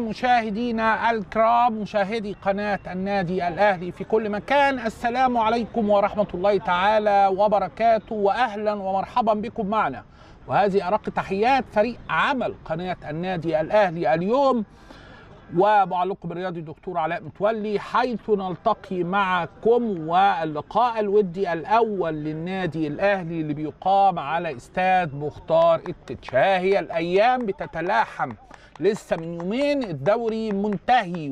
مشاهدينا الكرام مشاهدي قناة النادي الأهلي في كل مكان السلام عليكم ورحمة الله تعالى وبركاته وأهلا ومرحبا بكم معنا وهذه أرق تحيات فريق عمل قناة النادي الأهلي اليوم ومعلقكم الرياضي الدكتور علاء متولي حيث نلتقي معكم واللقاء الودي الاول للنادي الاهلي اللي بيقام على استاد مختار التتشا هي الايام بتتلاحم لسه من يومين الدوري منتهي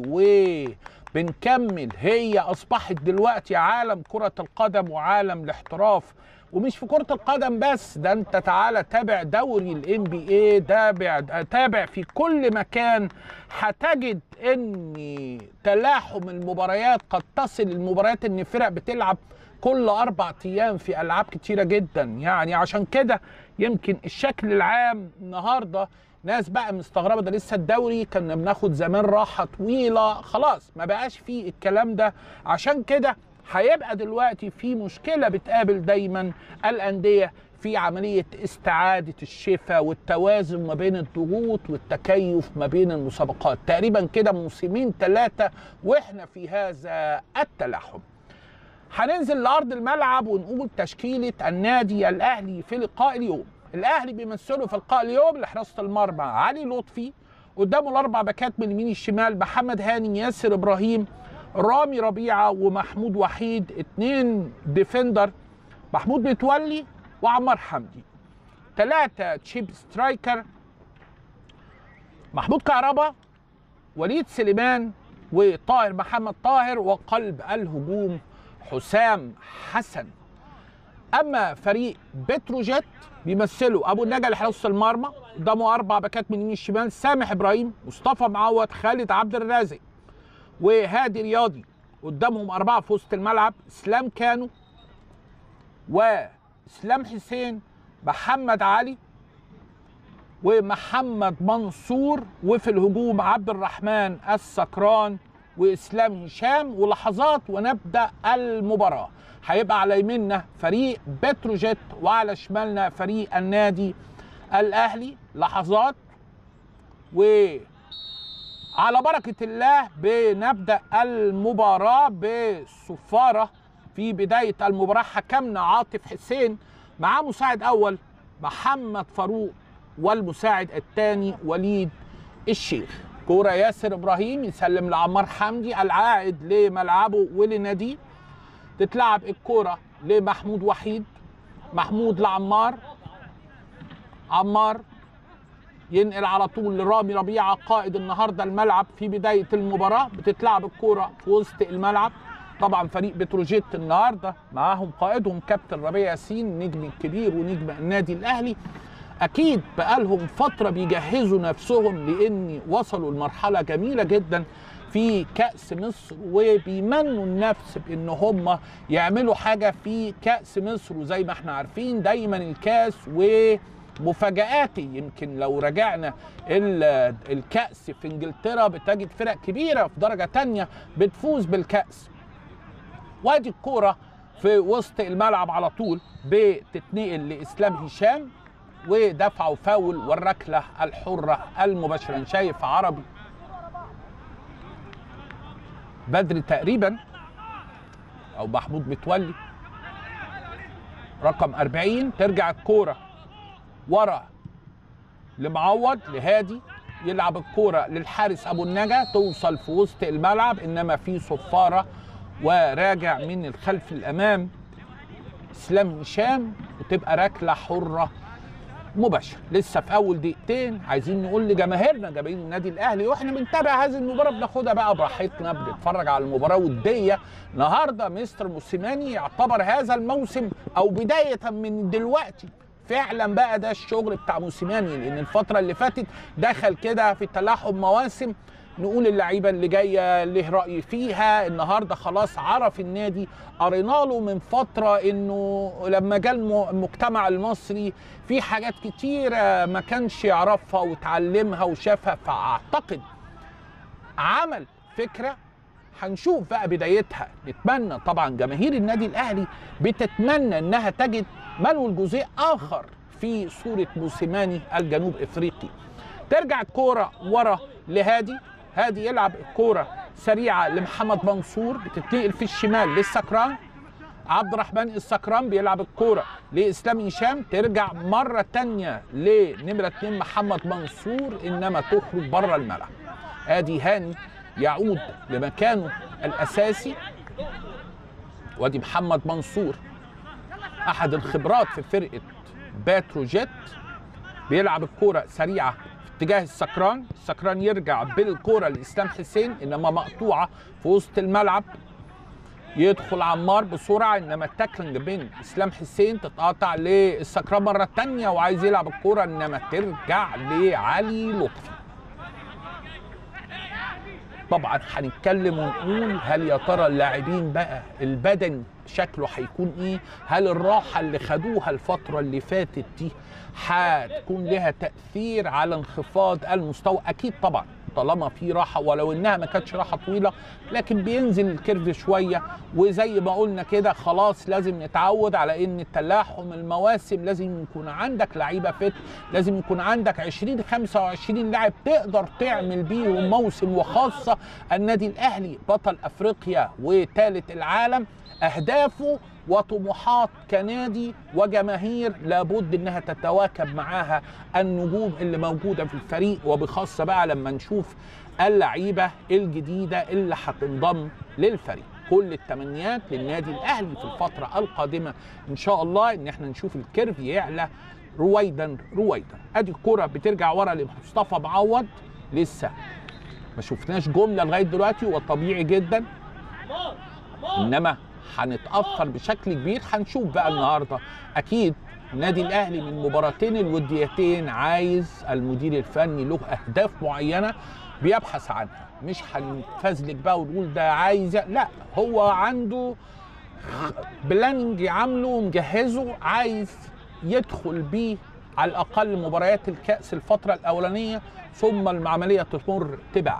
وبنكمل هي اصبحت دلوقتي عالم كره القدم وعالم الاحتراف ومش في كرة القدم بس ده انت تعالى تابع دوري الام بي اي تابع تابع في كل مكان هتجد ان تلاحم المباريات قد تصل المباريات ان فرق بتلعب كل اربع ايام في العاب كتيره جدا يعني عشان كده يمكن الشكل العام النهارده ناس بقى مستغربه ده لسه الدوري كنا بناخد زمان راحه طويله خلاص ما بقاش فيه الكلام ده عشان كده هيبقى دلوقتي في مشكلة بتقابل دايما الأندية في عملية استعادة الشفاء والتوازن ما بين الضغوط والتكيف ما بين المسابقات تقريبا كده موسمين ثلاثة وإحنا في هذا التلاحم هننزل لأرض الملعب ونقول تشكيلة النادي الأهلي في لقاء اليوم الأهلي بيمثله في لقاء اليوم لحراسة المرمى علي لطفي قدامه الأربع باكات من اليمين الشمال محمد هاني ياسر إبراهيم رامي ربيعه ومحمود وحيد اتنين ديفندر محمود متولي وعمار حمدي ثلاثة تشيب سترايكر محمود كهربا وليد سليمان وطاهر محمد طاهر وقلب الهجوم حسام حسن اما فريق بتروجيت بيمثلوا ابو النجا لحراسه المرمى قدامه اربع باكات من يمين الشمال سامح ابراهيم مصطفى معوض خالد عبد الرازق وهادي رياضي قدامهم أربعة في وسط الملعب إسلام كانو وإسلام حسين محمد علي ومحمد منصور وفي الهجوم عبد الرحمن السكران وإسلام هشام ولحظات ونبدأ المباراة هيبقى على يميننا فريق بتروجيت وعلى شمالنا فريق النادي الأهلي لحظات و على بركة الله بنبدأ المباراة بصفارة في بداية المباراة حكمنا عاطف حسين مع مساعد أول محمد فاروق والمساعد الثاني وليد الشيخ كورة ياسر إبراهيم يسلم لعمار حمدي العائد لملعبه ولناديه تتلعب الكورة لمحمود وحيد محمود لعمار عمار ينقل على طول لرامي ربيعه قائد النهارده الملعب في بدايه المباراه بتتلعب الكوره في وسط الملعب طبعا فريق بتروجيت النهارده معاهم قائدهم كابتن ربيع ياسين نجم الكبير ونجم النادي الاهلي اكيد بقالهم فتره بيجهزوا نفسهم لان وصلوا لمرحله جميله جدا في كأس مصر وبيمنوا النفس بان هم يعملوا حاجه في كأس مصر وزي ما احنا عارفين دايما الكاس و مفاجآتي يمكن لو رجعنا الكأس في انجلترا بتجد فرق كبيرة في درجة تانية بتفوز بالكأس وادي الكورة في وسط الملعب على طول بتتنقل لإسلام هشام ودفعوا فاول والركلة الحرة المباشرة شايف عربي بدري تقريبا أو محمود متولي رقم 40 ترجع الكوره ورا لمعوض لهادي يلعب الكوره للحارس ابو النجا توصل في وسط الملعب انما في صفاره وراجع من الخلف الامام اسلام هشام وتبقى ركله حره مباشره لسه في اول دقيقتين عايزين نقول لجماهيرنا جماهير النادي الاهلي واحنا بنتابع هذه المباراه بناخدها بقى براحتنا بنتفرج على المباراه وديه النهارده مستر موسيماني يعتبر هذا الموسم او بدايه من دلوقتي فعلا بقى ده الشغل بتاع موسيماني لان الفتره اللي فاتت دخل كده في تلاحم مواسم نقول اللعيبه اللي جايه له راي فيها النهارده خلاص عرف النادي قرينا له من فتره انه لما جاء المجتمع المصري في حاجات كتيره ما كانش يعرفها وتعلمها وشافها فاعتقد عمل فكره هنشوف بقى بدايتها نتمنى طبعا جماهير النادي الاهلي بتتمنى انها تجد مانويل جوزيه اخر في صوره موسيماني الجنوب افريقي ترجع الكوره ورا لهادي هادي يلعب الكوره سريعه لمحمد منصور بتتنقل في الشمال للسكران عبد الرحمن السكران بيلعب الكوره لاسلام هشام ترجع مره تانية لنمره اتنين محمد منصور انما تخرج بره الملعب ادي هاني يعود لمكانه الاساسي وادي محمد منصور احد الخبرات في فرقه باتروجيت بيلعب الكوره سريعه في اتجاه السكران السكران يرجع بالكوره لاسلام حسين انما مقطوعه في وسط الملعب يدخل عمار بسرعه انما التاكلينج بين اسلام حسين تتقاطع للسكران مره تانية وعايز يلعب الكوره انما ترجع لعلي لطفي طبعا هنتكلم ونقول هل يا ترى اللاعبين بقى البدن شكله هيكون ايه هل الراحه اللي خدوها الفتره اللي فاتت دي هتكون لها تاثير على انخفاض المستوى اكيد طبعا طالما في راحه ولو انها ما كانتش راحه طويله لكن بينزل الكيرف شويه وزي ما قلنا كده خلاص لازم نتعود على ان التلاحم المواسم لازم يكون عندك لعيبه فت لازم يكون عندك 20 25 لاعب تقدر تعمل بيهم موسم وخاصه النادي الاهلي بطل افريقيا وثالث العالم اهدافه وطموحات كنادي وجماهير لابد انها تتواكب معاها النجوم اللي موجوده في الفريق وبخاصه بقى لما نشوف اللعيبه الجديده اللي هتنضم للفريق كل التمنيات للنادي الاهلي في الفتره القادمه ان شاء الله ان احنا نشوف الكيرف يعلى رويدا رويدا ادي الكره بترجع ورا لمصطفى معوض لسه ما شفناش جمله لغايه دلوقتي وطبيعي جدا انما هنتاثر بشكل كبير هنشوف بقى النهارده اكيد النادي الاهلي من المباراتين الوديتين عايز المدير الفني له اهداف معينه بيبحث عنها مش هنفزلك بقى ونقول ده عايز لا هو عنده بلاننج عامله ومجهزه عايز يدخل بيه على الاقل مباريات الكاس الفتره الاولانيه ثم العمليه تمر تبعا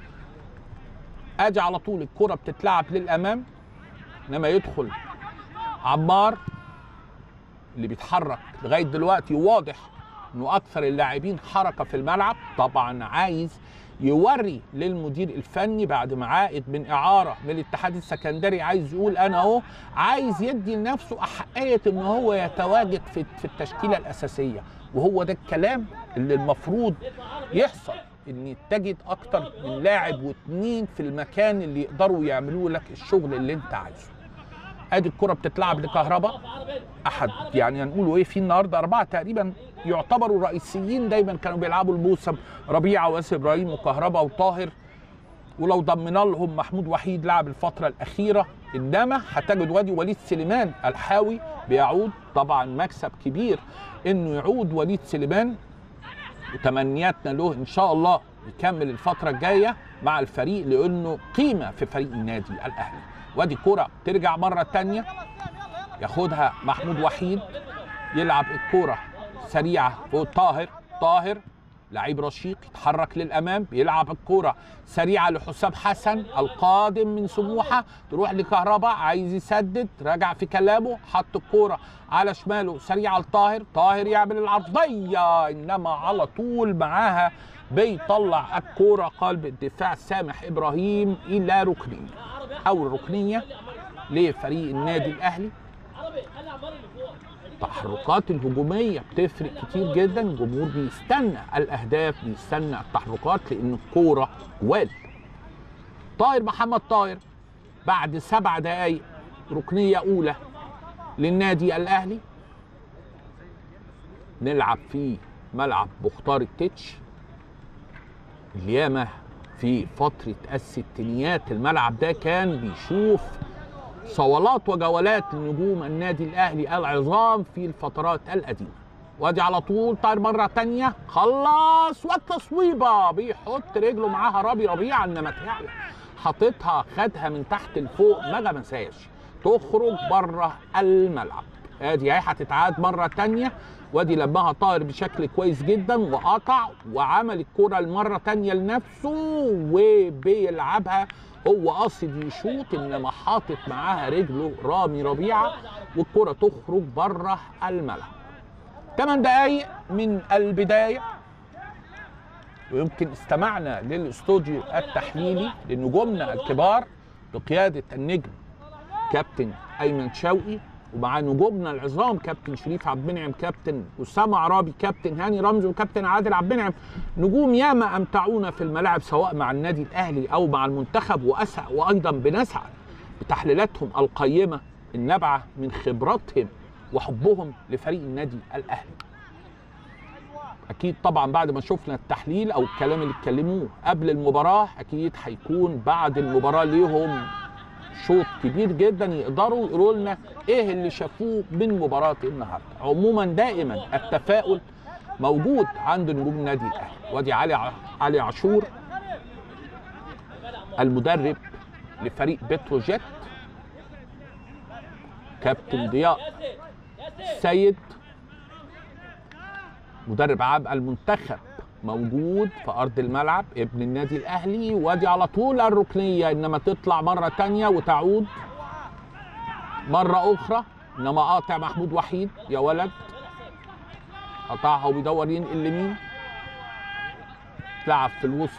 ادي على طول الكره بتتلعب للامام انما يدخل عمار اللي بيتحرك لغايه دلوقتي واضح انه اكثر اللاعبين حركه في الملعب طبعا عايز يوري للمدير الفني بعد ما عائد من اعاره من الاتحاد السكندري عايز يقول انا اهو عايز يدي لنفسه احقيه ان هو يتواجد في في التشكيله الاساسيه وهو ده الكلام اللي المفروض يحصل ان تجد اكتر من لاعب واثنين في المكان اللي يقدروا يعملوا لك الشغل اللي انت عايزه ادي الكره بتتلعب لكهرباء احد يعني هنقولوا ايه في النهارده اربعه تقريبا يعتبروا رئيسيين دايما كانوا بيلعبوا الموسم ربيعه واسر ابراهيم وكهرباء وطاهر ولو ضمنا لهم محمود وحيد لعب الفتره الاخيره انما هتجد وادي وليد سليمان الحاوي بيعود طبعا مكسب كبير انه يعود وليد سليمان وتمنياتنا له ان شاء الله يكمل الفتره الجايه مع الفريق لانه قيمه في فريق النادي الاهلي وادي كرة ترجع مرة تانية ياخدها محمود وحيد يلعب الكرة سريعة فوق طاهر طاهر لعيب رشيق يتحرك للامام بيلعب الكرة سريعة لحسام حسن القادم من سموحة تروح لكهرباء عايز يسدد رجع في كلامه حط الكرة على شماله سريعة لطاهر طاهر يعمل العرضية انما على طول معاها بيطلع الكرة قلب الدفاع سامح ابراهيم الى ركنيه او الركنيه لفريق النادي الاهلي التحركات الهجوميه بتفرق كتير جدا الجمهور بيستنى الاهداف بيستنى التحركات لان الكوره جوال طاهر محمد طاهر بعد سبع دقايق ركنيه اولى للنادي الاهلي نلعب في ملعب مختار التتش اليامه في فترة الستينيات الملعب ده كان بيشوف صولات وجولات لنجوم النادي الأهلي العظام في الفترات القديمة وادي على طول طاير مرة تانية خلص والتصويبة بيحط رجله معاها ربي ربيع انما تعلى حاططها خدها من تحت لفوق ما غمسهاش تخرج بره الملعب ادي اهي هتتعاد مرة تانية وادي لمها طاهر بشكل كويس جدا وقطع وعمل الكرة المرة تانية لنفسه وبيلعبها هو قاصد يشوط انما حاطط معاها رجله رامي ربيعة والكرة تخرج بره الملعب 8 دقايق من البداية ويمكن استمعنا للاستوديو التحليلي لنجومنا الكبار بقياده النجم كابتن ايمن شوقي ومع نجومنا العظام كابتن شريف عبد المنعم كابتن اسامه عرابي كابتن هاني رمزي وكابتن عادل عبد المنعم نجوم ياما امتعونا في الملاعب سواء مع النادي الاهلي او مع المنتخب واسع وايضا بنسعد بتحليلاتهم القيمه النابعه من خبراتهم وحبهم لفريق النادي الاهلي اكيد طبعا بعد ما شفنا التحليل او الكلام اللي اتكلموه قبل المباراه اكيد هيكون بعد المباراه ليهم شوط كبير جدا يقدروا يقولوا لنا ايه اللي شافوه من مباراه النهارده عموما دائما التفاؤل موجود عند نجوم النادي الاهلي وادي علي ع- علي عاشور المدرب لفريق بتروجيت كابتن ضياء سيد مدرب عام المنتخب موجود في ارض الملعب ابن النادي الاهلي وادي على طول الركنيه انما تطلع مره تانية وتعود مره اخرى انما قاطع محمود وحيد يا ولد قطعها وبيدور ينقل لمين تلعب في الوسط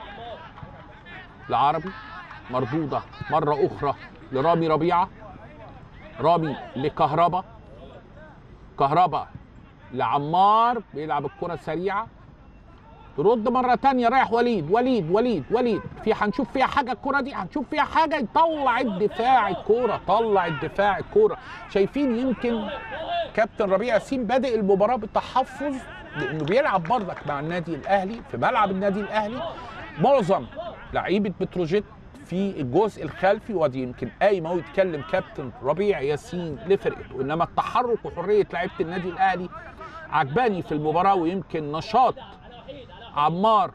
لعربي مردوده مره اخرى لرامي ربيعه رامي لكهربا كهربا لعمار بيلعب الكرة سريعة ترد مرة تانية رايح وليد وليد وليد وليد في هنشوف فيها حاجة الكرة دي هنشوف فيها حاجة يطلع الدفاع الكرة طلع الدفاع الكرة شايفين يمكن كابتن ربيع ياسين بادئ المباراة بتحفظ لأنه بيلعب برضك مع النادي الأهلي في ملعب النادي الأهلي معظم لعيبة بتروجيت في الجزء الخلفي ودي يمكن قايم اهو يتكلم كابتن ربيع ياسين لفرقته انما التحرك وحريه لعيبه النادي الاهلي عجباني في المباراه ويمكن نشاط عمار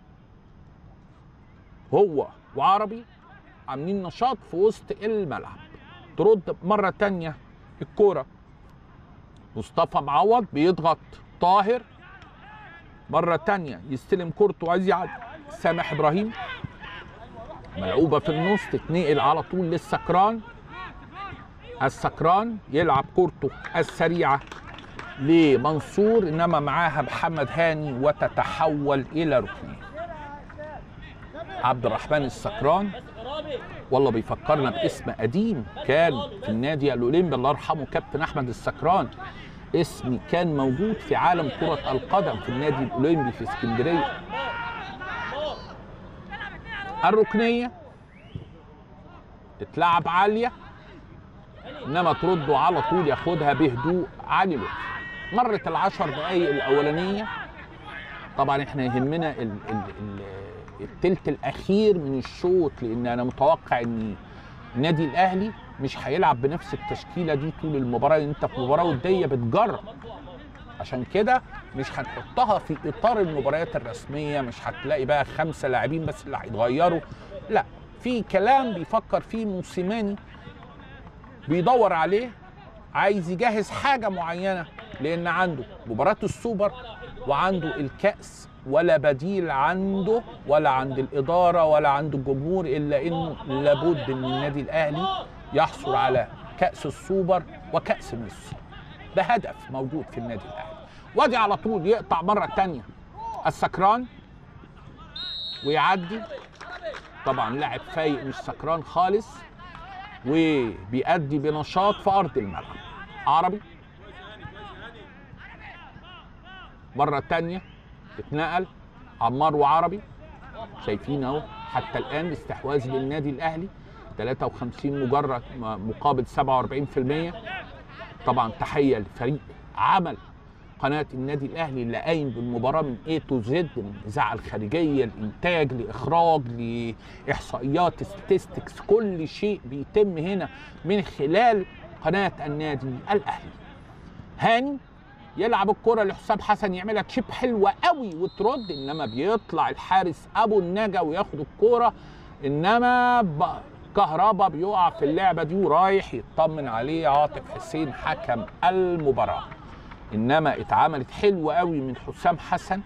هو وعربي عاملين نشاط في وسط الملعب ترد مره تانية الكوره مصطفى معوض بيضغط طاهر مره تانية يستلم كورته وعايز يعدي سامح ابراهيم ملعوبه في النص تتنقل على طول للسكران السكران يلعب كورته السريعه لمنصور انما معاها محمد هاني وتتحول الى ركنيه عبد الرحمن السكران والله بيفكرنا باسم قديم كان في النادي الاولمبي الله يرحمه كابتن احمد السكران اسم كان موجود في عالم كرة القدم في النادي الاولمبي في اسكندرية الركنية تتلعب عالية انما ترده على طول ياخدها بهدوء علي لطفي مرت العشر دقايق الاولانية طبعا احنا يهمنا ال ال ال التلت الاخير من الشوط لان انا متوقع ان النادي الاهلي مش هيلعب بنفس التشكيله دي طول المباراه لان انت في مباراه وديه بتجرب عشان كده مش هنحطها في اطار المباريات الرسميه مش هتلاقي بقى خمسه لاعبين بس اللي هيتغيروا لا في كلام بيفكر فيه موسيماني بيدور عليه عايز يجهز حاجه معينه لان عنده مباراه السوبر وعنده الكاس ولا بديل عنده ولا عند الاداره ولا عند الجمهور الا انه لابد ان النادي الاهلي يحصل على كاس السوبر وكاس مصر ده هدف موجود في النادي الاهلي وادي على طول يقطع مره تانية السكران ويعدي طبعا لاعب فايق مش سكران خالص وبيأدي بنشاط في ارض الملعب عربي مره تانية اتنقل عمار وعربي شايفين اهو حتى الان استحواذ للنادي الاهلي 53 مجرد مقابل 47% طبعا تحيه لفريق عمل قناه النادي الاهلي اللي قايم بالمباراه من A تو زد من الاذاعه الخارجيه الانتاج لاخراج لاحصائيات ستاتستكس كل شيء بيتم هنا من خلال قناه النادي الاهلي هاني يلعب الكرة لحسام حسن يعملها تشيب حلوة قوي وترد انما بيطلع الحارس ابو النجا وياخد الكرة انما ب... كهربا بيقع في اللعبة دي ورايح يطمن عليه عاطف حسين حكم المباراة انما اتعملت حلوة قوي من حسام حسن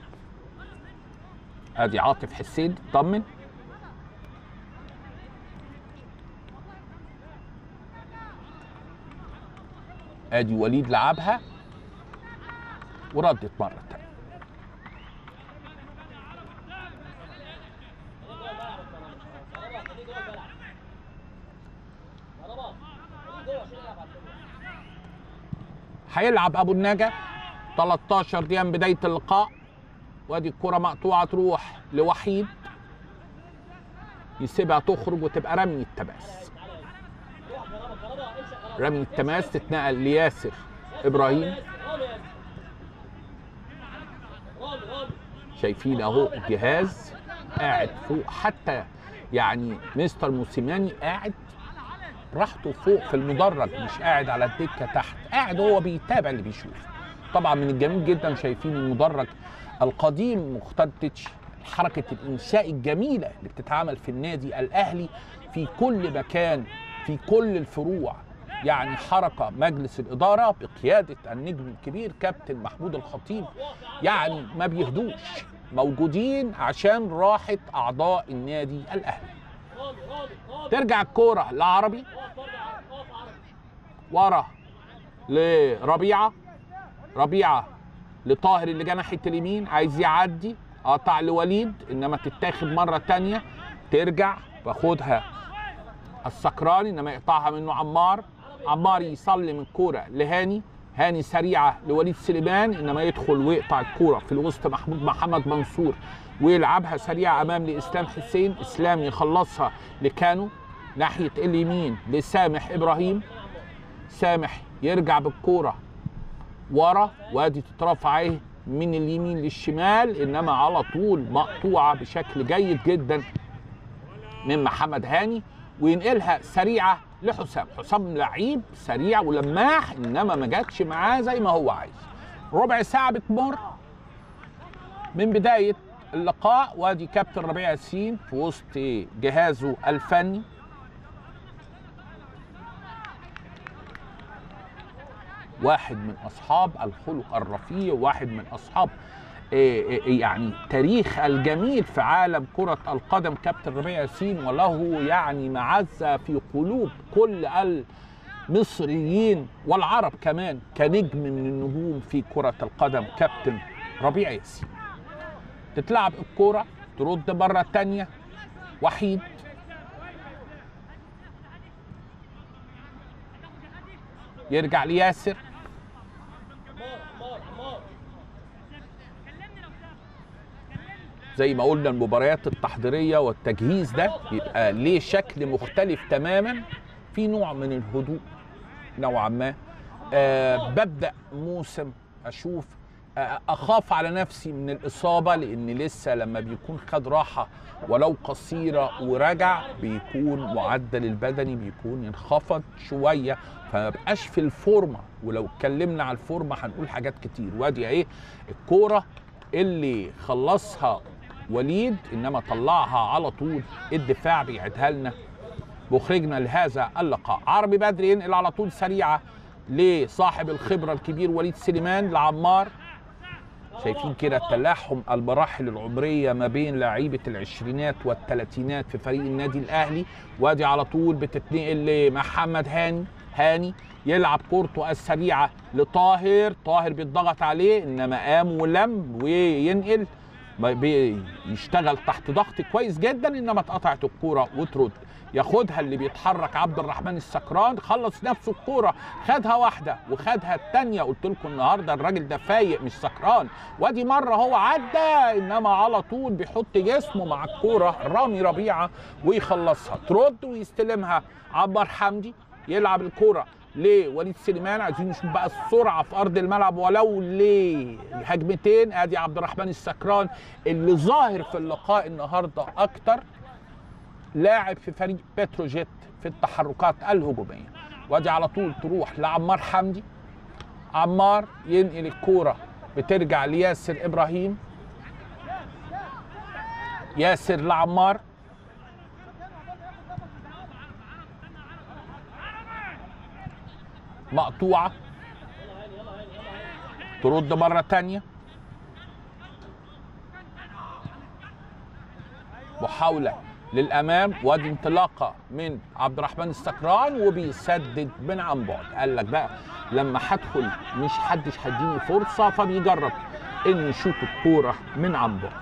ادي عاطف حسين اطمن ادي وليد لعبها وردت مرة تانية هيلعب ابو النجا 13 دقيقه من بدايه اللقاء وادي الكره مقطوعه تروح لوحيد يسيبها تخرج وتبقى رمي التماس رمي التماس تتنقل لياسر ابراهيم شايفين اهو الجهاز قاعد فوق حتى يعني مستر موسيماني قاعد راحته فوق في المدرج مش قاعد على الدكه تحت قاعد هو بيتابع اللي بيشوف طبعا من الجميل جدا شايفين المدرج القديم مختتش حركه الانشاء الجميله اللي بتتعمل في النادي الاهلي في كل مكان في كل الفروع يعني حركه مجلس الاداره بقياده النجم الكبير كابتن محمود الخطيب يعني ما بيهدوش موجودين عشان راحه اعضاء النادي الاهلي ترجع الكوره لعربي ورا لربيعه ربيعه لطاهر اللي جه ناحيه اليمين عايز يعدي قطع لوليد انما تتاخد مره تانية ترجع باخدها السكراني انما يقطعها منه عمار عمار يسلم الكوره لهاني هاني سريعه لوليد سليمان انما يدخل ويقطع الكوره في الوسط محمود محمد منصور ويلعبها سريعه امام لاسلام حسين اسلام يخلصها لكانو ناحيه اليمين لسامح ابراهيم سامح يرجع بالكوره ورا وادي تترفع ايه من اليمين للشمال انما على طول مقطوعه بشكل جيد جدا من محمد هاني وينقلها سريعه لحسام حسام لعيب سريع ولماح انما ما جاتش معاه زي ما هو عايز ربع ساعه بتمر من بدايه اللقاء وادي كابتن ربيع ياسين في وسط جهازه الفني واحد من اصحاب الخلق الرفيع واحد من اصحاب يعني تاريخ الجميل في عالم كرة القدم كابتن ربيع ياسين وله يعني معزة في قلوب كل المصريين والعرب كمان كنجم من النجوم في كرة القدم كابتن ربيع ياسين تتلعب الكرة ترد مرة تانية وحيد يرجع لياسر زي ما قلنا المباريات التحضيريه والتجهيز ده بيبقى ليه شكل مختلف تماما في نوع من الهدوء نوعا ما أه ببدا موسم اشوف أه اخاف على نفسي من الاصابه لان لسه لما بيكون خد راحه ولو قصيره ورجع بيكون معدل البدني بيكون انخفض شويه فما بقاش في الفورمه ولو اتكلمنا على الفورمه هنقول حاجات كتير وادي ايه الكوره اللي خلصها وليد انما طلعها على طول الدفاع بيعيدها لنا مخرجنا لهذا اللقاء عربي بدري ينقل على طول سريعه لصاحب الخبره الكبير وليد سليمان لعمار شايفين كده تلاحم المراحل العمريه ما بين لعيبه العشرينات والثلاثينات في فريق النادي الاهلي وادي على طول بتتنقل لمحمد هاني هاني يلعب كورته السريعه لطاهر طاهر بيتضغط عليه انما قام ولم وينقل بيشتغل تحت ضغط كويس جدا انما اتقطعت الكوره وترد ياخدها اللي بيتحرك عبد الرحمن السكران خلص نفسه الكوره خدها واحده وخدها الثانيه قلت لكم النهارده الراجل ده فايق مش سكران وادي مره هو عدى انما على طول بيحط جسمه مع الكوره رامي ربيعه ويخلصها ترد ويستلمها عمار حمدي يلعب الكوره لوليد سليمان عايزين نشوف بقى السرعه في ارض الملعب ولو لهجمتين ادي عبد الرحمن السكران اللي ظاهر في اللقاء النهارده اكتر لاعب في فريق بتروجيت في التحركات الهجوميه وادي على طول تروح لعمار حمدي عمار ينقل الكوره بترجع لياسر ابراهيم ياسر لعمار مقطوعة ترد مرة تانية محاولة للأمام وادي انطلاقة من عبد الرحمن السكران وبيسدد من عن بعد قال لك بقى لما هدخل مش حدش هيديني فرصة فبيجرب إنه يشوط الكورة من عن بعد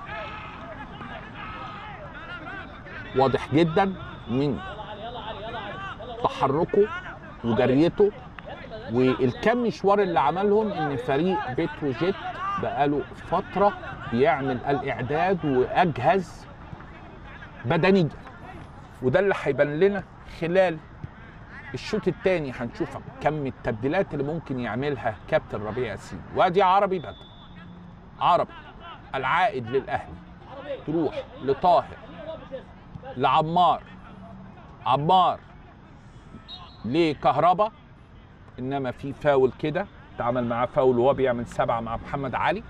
واضح جدا من تحركه وجريته والكم مشوار اللي عملهم ان فريق بتروجيت بقاله فتره بيعمل الاعداد واجهز بدنيا وده اللي هيبان لنا خلال الشوط الثاني هنشوف كم التبديلات اللي ممكن يعملها كابتن ربيع ياسين وادي عربي بدر عربي العائد للاهلي تروح لطاهر لعمار عمار لكهربا انما في فاول كده اتعمل معاه فاول وهو بيعمل سبعه مع محمد علي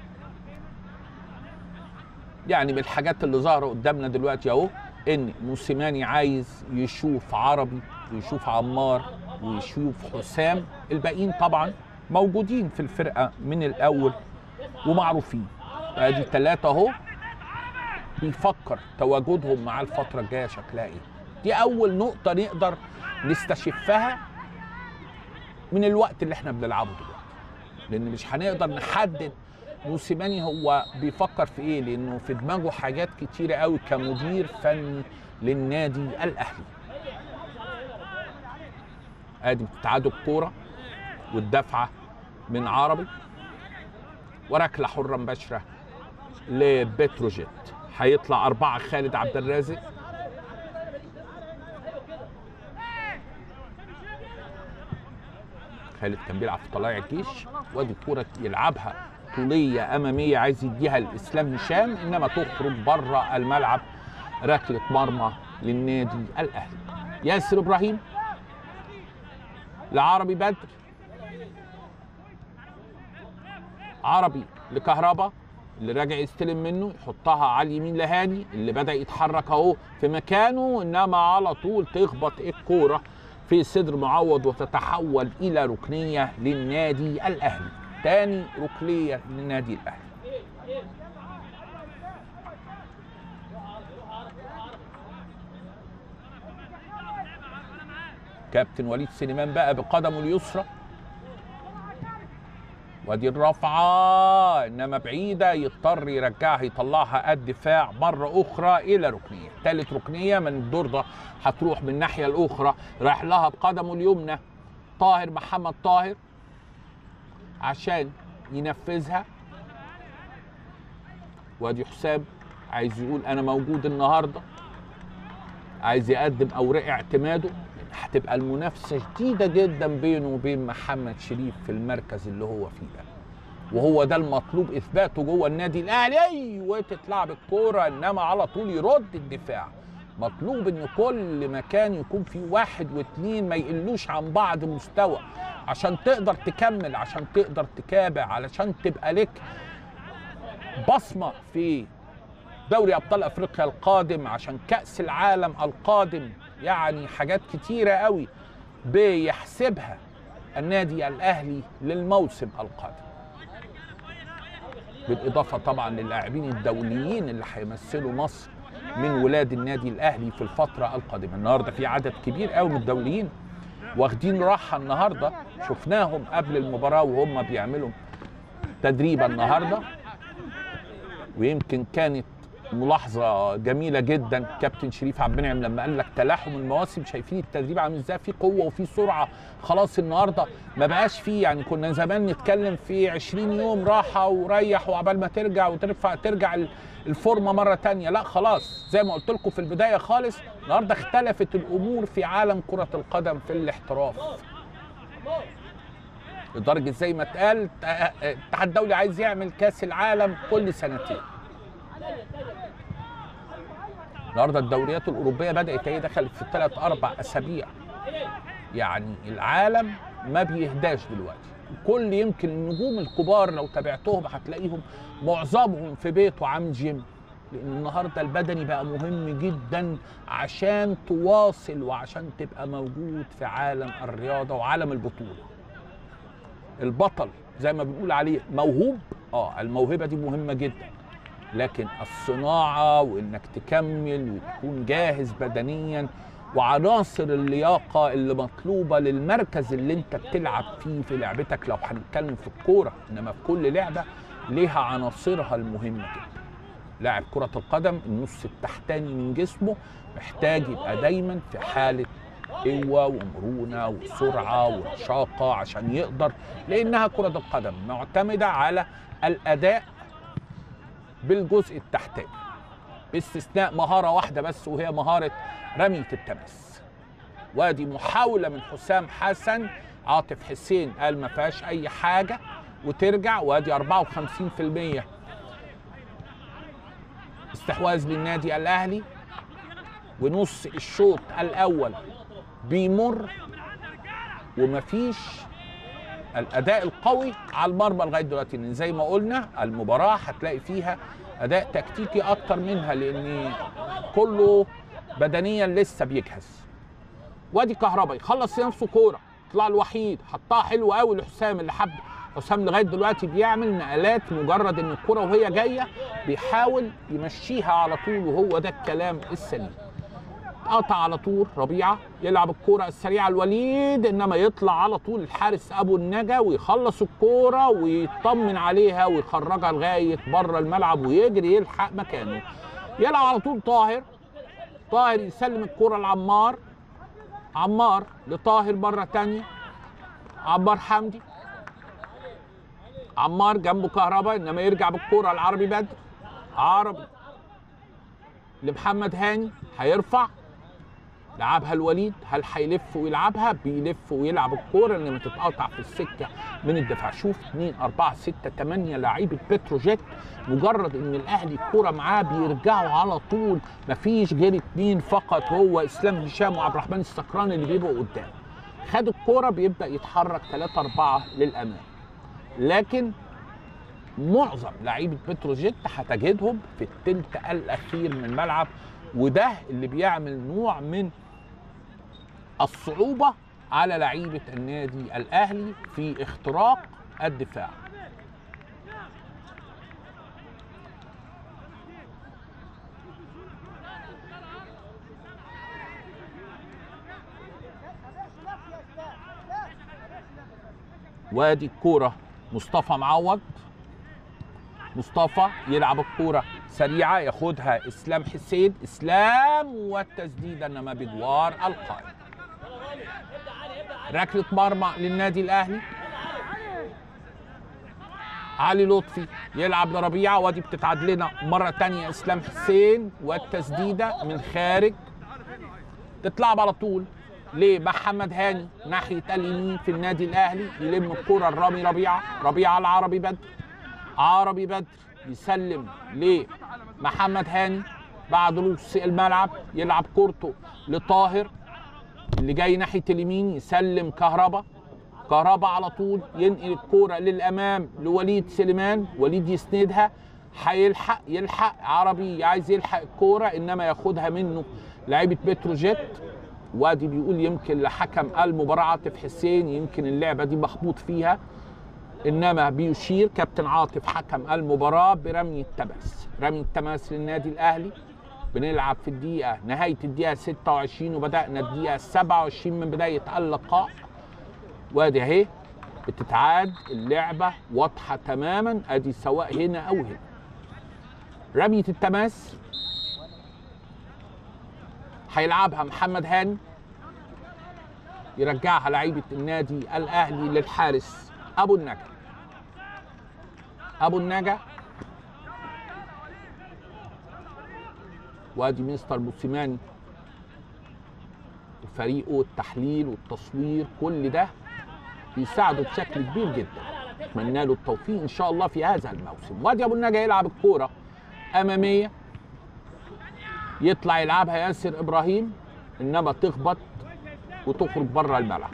يعني من الحاجات اللي ظاهره قدامنا دلوقتي اهو ان موسيماني عايز يشوف عربي ويشوف عمار ويشوف حسام الباقيين طبعا موجودين في الفرقه من الاول ومعروفين ادي ثلاثه اهو بيفكر تواجدهم مع الفتره الجايه شكلها ايه دي اول نقطه نقدر نستشفها من الوقت اللي احنا بنلعبه دلوقتي لان مش هنقدر نحدد موسيماني هو بيفكر في ايه لانه في دماغه حاجات كتيره قوي كمدير فني للنادي الاهلي ادي بتتعاد الكوره والدفعه من عربي وركله حره مباشره لبتروجيت هيطلع أربعة خالد عبد الرازق خالد كان بيلعب في طلائع الجيش وادي كورة يلعبها طولية أمامية عايز يديها لإسلام هشام إنما تخرج بره الملعب ركلة مرمى للنادي الأهلي ياسر إبراهيم لعربي بدر عربي لكهربا اللي راجع يستلم منه يحطها على اليمين لهاني اللي بدا يتحرك اهو في مكانه انما على طول تخبط الكوره في صدر معوض وتتحول الى ركنيه للنادي الاهلي تاني ركنيه للنادي الاهلي كابتن وليد سليمان بقى بقدمه اليسرى ودي الرفعة إنما بعيدة يضطر يرجعها يطلعها الدفاع مرة أخرى إلى ركنية ثالث ركنية من الدور ده هتروح من الناحية الأخرى راح لها بقدمه اليمنى طاهر محمد طاهر عشان ينفذها وادي حسام عايز يقول أنا موجود النهاردة عايز يقدم أوراق اعتماده هتبقى المنافسه شديده جدا بينه وبين محمد شريف في المركز اللي هو فيه ده وهو ده المطلوب اثباته جوه النادي الاهلي ايوه تتلعب الكوره انما على طول يرد الدفاع مطلوب ان كل مكان يكون فيه واحد واثنين ما يقلوش عن بعض مستوى عشان تقدر تكمل عشان تقدر تتابع علشان تبقى لك بصمه في دوري ابطال افريقيا القادم عشان كاس العالم القادم يعني حاجات كتيره قوي بيحسبها النادي الاهلي للموسم القادم بالاضافه طبعا للاعبين الدوليين اللي هيمثلوا مصر من ولاد النادي الاهلي في الفتره القادمه النهارده في عدد كبير قوي من الدوليين واخدين راحه النهارده شفناهم قبل المباراه وهم بيعملوا تدريب النهارده ويمكن كانت ملاحظه جميله جدا كابتن شريف عبد المنعم لما قال لك تلاحم المواسم شايفين التدريب عامل ازاي في قوه وفي سرعه خلاص النهارده ما بقاش فيه يعني كنا زمان نتكلم في 20 يوم راحه وريح وعبال ما ترجع وترفع ترجع الفورمه مره تانية لا خلاص زي ما قلت لكم في البدايه خالص النهارده اختلفت الامور في عالم كره القدم في الاحتراف لدرجه زي ما اتقال الاتحاد الدولي عايز يعمل كاس العالم كل سنتين النهارده الدوريات الاوروبيه بدات هي دخلت في ثلاث اربع اسابيع يعني العالم ما بيهداش دلوقتي كل يمكن النجوم الكبار لو تابعتهم هتلاقيهم معظمهم في بيته عامل جيم لان النهارده البدني بقى مهم جدا عشان تواصل وعشان تبقى موجود في عالم الرياضه وعالم البطوله البطل زي ما بنقول عليه موهوب اه الموهبه دي مهمه جدا لكن الصناعه وانك تكمل وتكون جاهز بدنيا وعناصر اللياقه اللي مطلوبه للمركز اللي انت بتلعب فيه في لعبتك لو هنتكلم في الكوره انما في كل لعبه ليها عناصرها المهمه جدا لاعب كرة القدم النص التحتاني من جسمه محتاج يبقى دايما في حالة قوه ومرونه وسرعه ورشاقه عشان يقدر لانها كره القدم معتمده على الاداء بالجزء التحتاني باستثناء مهاره واحده بس وهي مهاره رميه التماس وادي محاوله من حسام حسن عاطف حسين قال ما فيهاش اي حاجه وترجع وادي 54% استحواذ للنادي الاهلي ونص الشوط الاول بيمر ومفيش الاداء القوي على المرمى لغايه دلوقتي لان زي ما قلنا المباراه هتلاقي فيها اداء تكتيكي اكتر منها لان كله بدنيا لسه بيجهز وادي كهربا يخلص نفسه كوره طلع الوحيد حطها حلو قوي لحسام اللي حب حسام لغايه دلوقتي بيعمل نقلات مجرد ان الكره وهي جايه بيحاول يمشيها على طول وهو ده الكلام السليم قطع على طول ربيعه يلعب الكوره السريعه الوليد انما يطلع على طول الحارس ابو النجا ويخلص الكوره ويطمن عليها ويخرجها لغايه بره الملعب ويجري يلحق مكانه يلعب على طول طاهر طاهر يسلم الكوره لعمار عمار لطاهر مره تانية عمار حمدي عمار جنبه كهربا انما يرجع بالكوره لعربي بدر عربي لمحمد هاني هيرفع لعبها الوليد هل هيلف ويلعبها بيلف ويلعب الكوره انما تتقطع في السكه من الدفاع شوف 2 4 6 8 لعيبه بتروجيت مجرد ان الاهلي الكوره معاه بيرجعوا على طول مفيش غير اثنين فقط هو اسلام هشام وعبد الرحمن السكران اللي بيبقوا قدام خد الكوره بيبدا يتحرك 3 4 للامام لكن معظم لعيبه بتروجيت هتجدهم في الثلث الاخير من الملعب وده اللي بيعمل نوع من الصعوبه على لعيبه النادي الاهلي في اختراق الدفاع وادي الكوره مصطفى معوض مصطفى يلعب الكوره سريعه ياخدها اسلام حسين اسلام والتسديده انما بجوار القائم ركله مرمى للنادي الاهلي علي لطفي يلعب لربيعه وادي بتتعاد لنا مره تانية اسلام حسين والتسديده من خارج تتلعب على طول لمحمد هاني ناحيه اليمين في النادي الاهلي يلم الكره الرامي ربيعه ربيعه العربي بدر عربي بدر يسلم لمحمد هاني بعد نص الملعب يلعب كورته لطاهر اللي جاي ناحيه اليمين يسلم كهربا كهربا على طول ينقل الكوره للامام لوليد سليمان وليد يسندها هيلحق يلحق عربي عايز يلحق الكوره انما ياخدها منه لعيبه بتروجيت وادي بيقول يمكن لحكم المباراه عاطف حسين يمكن اللعبه دي مخبوط فيها انما بيشير كابتن عاطف حكم المباراه برمي التماس رمي التماس للنادي الاهلي بنلعب في الدقيقه نهايه الدقيقه 26 وبدانا الدقيقه 27 من بدايه اللقاء وادي اهي بتتعاد اللعبه واضحه تماما ادي سواء هنا او هنا رميه التماس هيلعبها محمد هاني يرجعها لعيبه النادي الاهلي للحارس ابو النجا ابو النجا وادي مستر موسيماني وفريقه التحليل والتصوير كل ده بيساعده بشكل كبير جدا اتمنى له التوفيق ان شاء الله في هذا الموسم وادي ابو النجا يلعب الكوره اماميه يطلع يلعبها ياسر ابراهيم انما تخبط وتخرج بره الملعب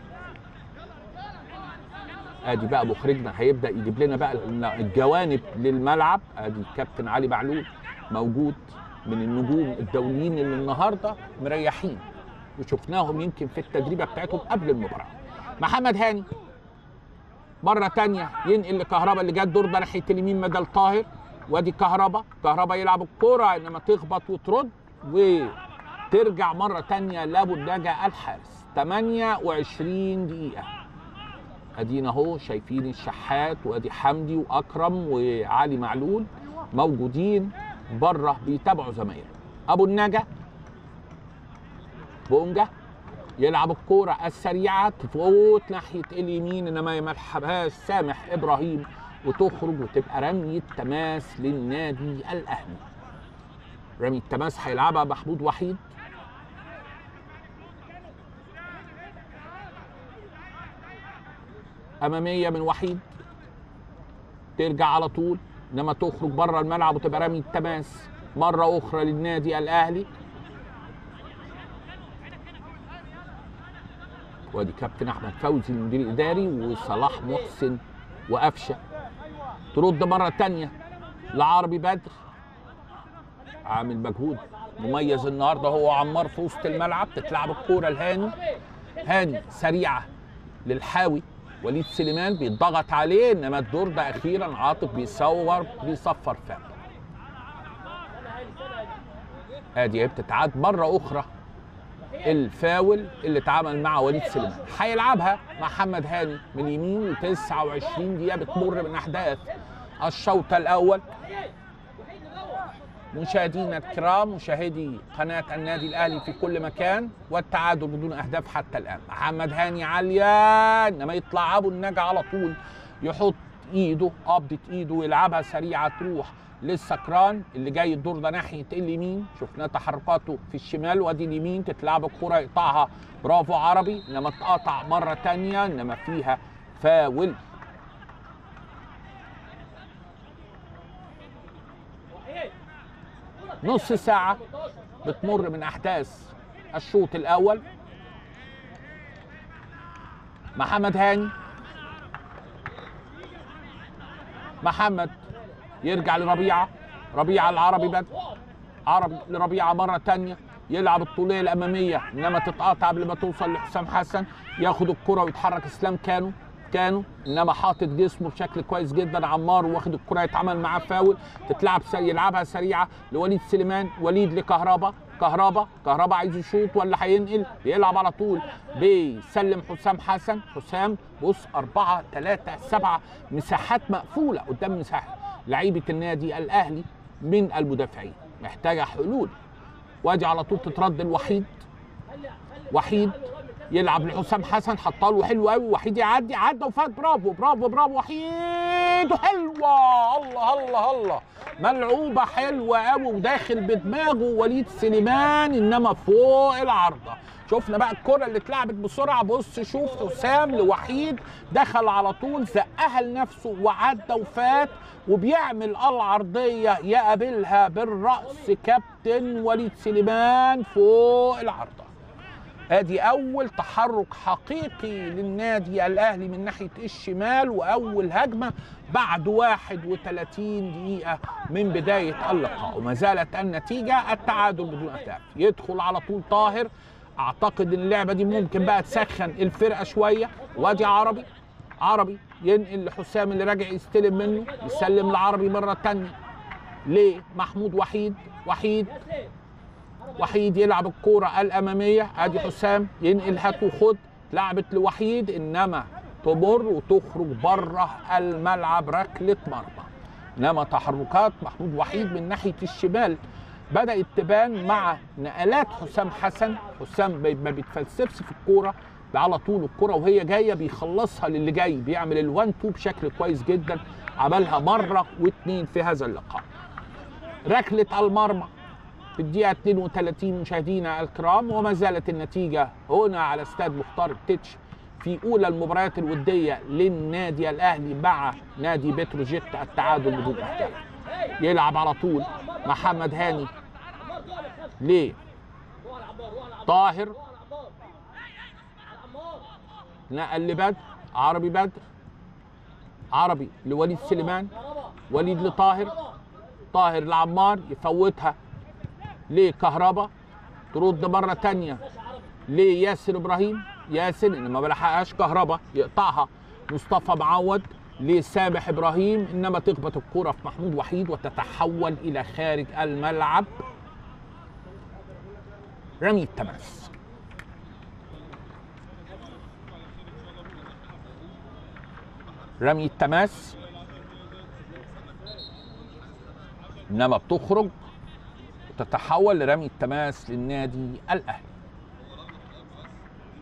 ادي بقى مخرجنا هيبدا يجيب لنا بقى الجوانب للملعب ادي الكابتن علي معلول موجود من النجوم الدوليين اللي النهارده مريحين وشفناهم يمكن في التدريبه بتاعتهم قبل المباراه محمد هاني مره تانية ينقل لكهربا اللي جت دور ده ناحيه اليمين بدل طاهر وادي كهربا كهربا يلعب الكوره انما تخبط وترد وترجع مره تانية لابو النجا الحارس 28 دقيقه ادينا اهو شايفين الشحات وادي حمدي واكرم وعلي معلول موجودين بره بيتابعوا زمايلهم ابو النجا بونجا يلعب الكرة السريعة تفوت ناحية اليمين انما ما يلحقهاش سامح ابراهيم وتخرج وتبقى رمية تماس للنادي الاهلي رمي التماس هيلعبها محمود وحيد اماميه من وحيد ترجع على طول انما تخرج بره الملعب وتبقى رمي التماس مره اخرى للنادي الاهلي وادي كابتن احمد فوزي المدير الاداري وصلاح محسن وقفشه ترد مره تانية لعربي بدر عامل مجهود مميز النهارده هو عمار في وسط الملعب تتلعب الكوره لهاني هاني سريعه للحاوي وليد سليمان بيتضغط عليه انما الدور ده اخيرا عاطف بيصور بيصفر فعلا ادي هي بتتعاد مره اخرى الفاول اللي اتعمل مع وليد سليمان هيلعبها محمد هاني من يمين و29 دقيقه بتمر من احداث الشوط الاول مشاهدينا الكرام مشاهدي قناة النادي الأهلي في كل مكان والتعادل بدون أهداف حتى الآن محمد هاني عالية إنما يطلع أبو النجا على طول يحط إيده قبضة إيده ويلعبها سريعة تروح للسكران اللي جاي الدور ده ناحية اليمين شفنا تحركاته في الشمال وادي اليمين تتلعب الكرة يقطعها برافو عربي إنما اتقطع مرة تانية إنما فيها فاول نص ساعة بتمر من أحداث الشوط الأول محمد هاني محمد يرجع لربيعة ربيعة العربي بدر عربي لربيعة مرة تانية يلعب الطولية الأمامية إنما تتقاطع قبل ما توصل لحسام حسن ياخد الكرة ويتحرك إسلام كانو كانوا انما حاطط جسمه بشكل كويس جدا عمار واخد الكره يتعمل معاه فاول تتلعب سري يلعبها سريعه لوليد سليمان وليد لكهربا كهربا كهربا عايز يشوط ولا هينقل بيلعب على طول بيسلم حسام حسن حسام بص أربعة ثلاثة سبعة مساحات مقفولة قدام مساحة لعيبة النادي الأهلي من المدافعين محتاجة حلول وادي على طول تترد الوحيد وحيد يلعب لحسام حسن حطها له حلو قوي وحيد يعدي عدى وفات برافو برافو برافو وحيد حلوه الله الله الله ملعوبه حلوه قوي وداخل بدماغه وليد سليمان انما فوق العارضه شفنا بقى الكرة اللي اتلعبت بسرعة بص شوف حسام لوحيد دخل على طول زقها لنفسه وعدى وفات وبيعمل العرضية يقابلها بالرأس كابتن وليد سليمان فوق العارضة ادي اول تحرك حقيقي للنادي الاهلي من ناحيه الشمال واول هجمه بعد 31 دقيقه من بدايه اللقاء وما زالت النتيجه التعادل بدون اهداف يدخل على طول طاهر اعتقد ان اللعبه دي ممكن بقى تسخن الفرقه شويه وادي عربي عربي ينقل لحسام اللي راجع يستلم منه يسلم لعربي مره تانية ليه محمود وحيد وحيد وحيد يلعب الكوره الاماميه ادي حسام ينقل هات وخد لعبت لوحيد انما تمر وتخرج بره الملعب ركله مرمى انما تحركات محمود وحيد من ناحيه الشمال بدات تبان مع نقلات حسام حسن حسام ما بيتفلسفش في الكوره على طول الكرة وهي جاية بيخلصها للي جاي بيعمل الوان تو بشكل كويس جدا عملها مرة واثنين في هذا اللقاء ركلة المرمى في الدقيقة 32 مشاهدينا الكرام وما زالت النتيجة هنا على استاد مختار التتش في أولى المباريات الودية للنادي الأهلي مع نادي بتروجيت التعادل بدون أهداف يلعب على طول محمد هاني ليه طاهر نقل لبدر عربي بدر عربي لوليد سليمان وليد لطاهر طاهر لعمار يفوتها لكهربا ترد مرة تانية لياسر إبراهيم ياسر إنما ما لحقهاش كهربا يقطعها مصطفى معوض لسامح إبراهيم إنما تخبط الكرة في محمود وحيد وتتحول إلى خارج الملعب رمي التماس رمي التماس انما بتخرج وتتحول لرمي التماس للنادي الاهلي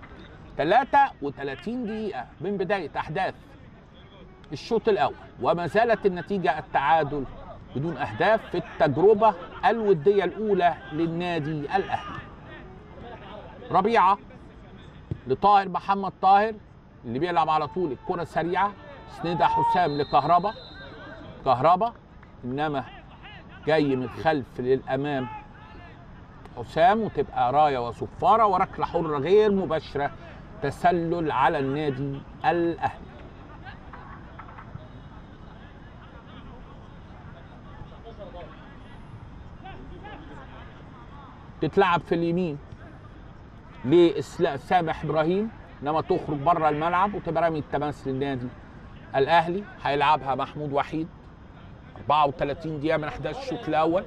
33 دقيقة من بداية أحداث الشوط الأول وما زالت النتيجة التعادل بدون أهداف في التجربة الودية الأولى للنادي الأهلي ربيعة لطاهر محمد طاهر اللي بيلعب على طول الكرة سريعة سندها حسام لكهربا كهربا إنما جاي من الخلف للأمام حسام وتبقى رايه وصفاره وركله حره غير مباشره تسلل على النادي الاهلي تتلعب في اليمين لسامح ابراهيم انما تخرج بره الملعب وتبقى رمي التماس للنادي الاهلي هيلعبها محمود وحيد 34 دقيقه من احداث الشوط الاول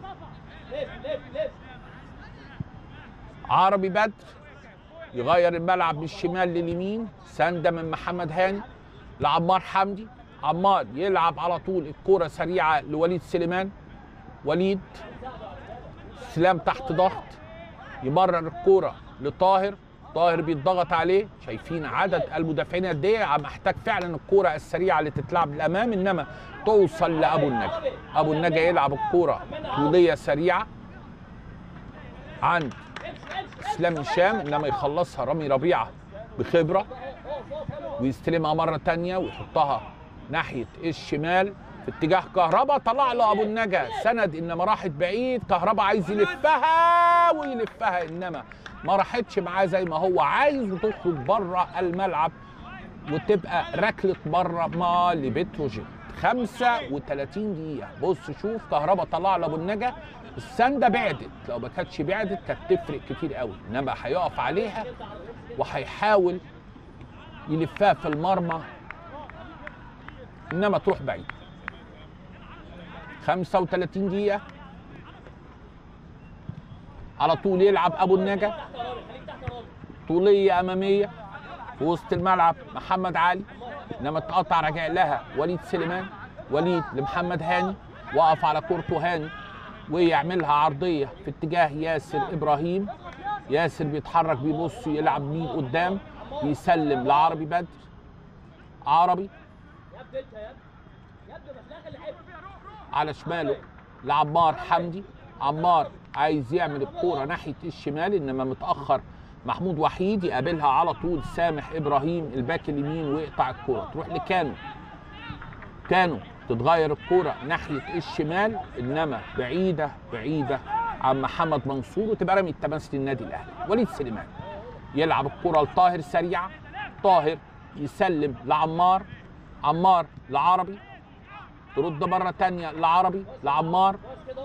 عربي بدر يغير الملعب من الشمال لليمين سنده من محمد هاني لعمار حمدي عمار يلعب على طول الكرة سريعة لوليد سليمان وليد سلام تحت ضغط يمرر الكرة لطاهر طاهر بيتضغط عليه شايفين عدد المدافعين قد ايه محتاج فعلا الكرة السريعة اللي تتلعب للامام انما توصل لابو النجا ابو النجا يلعب الكرة طولية سريعة عند اسلام هشام انما يخلصها رامي ربيعه بخبره ويستلمها مره تانية ويحطها ناحيه الشمال في اتجاه كهربا طلع له ابو النجا سند انما راحت بعيد كهربا عايز يلفها ويلفها انما ما راحتش معاه زي ما هو عايز وتخرج بره الملعب وتبقى ركله بره ما لبتروجيت 35 دقيقة بص شوف كهربا طلع لابو النجا السندة بعدت لو ما كانتش بعدت كانت تفرق كتير قوي انما هيقف عليها وهيحاول يلفها في المرمى انما تروح بعيد 35 دقيقة على طول يلعب ابو النجا طولية امامية في وسط الملعب محمد علي انما اتقطع رجع لها وليد سليمان وليد لمحمد هاني وقف على كورته هاني ويعملها عرضيه في اتجاه ياسر ابراهيم ياسر بيتحرك بيبص يلعب مين قدام يسلم لعربي بدر عربي على شماله لعمار حمدي عمار عايز يعمل الكوره ناحيه الشمال انما متاخر محمود وحيد يقابلها على طول سامح ابراهيم الباك اليمين ويقطع الكوره تروح لكانو كانو تتغير الكوره ناحيه الشمال انما بعيده بعيده عن محمد منصور وتبقى رمي التماس للنادي الاهلي وليد سليمان يلعب الكوره لطاهر سريعه طاهر يسلم لعمار عمار لعربي ترد مره تانية لعربي لعمار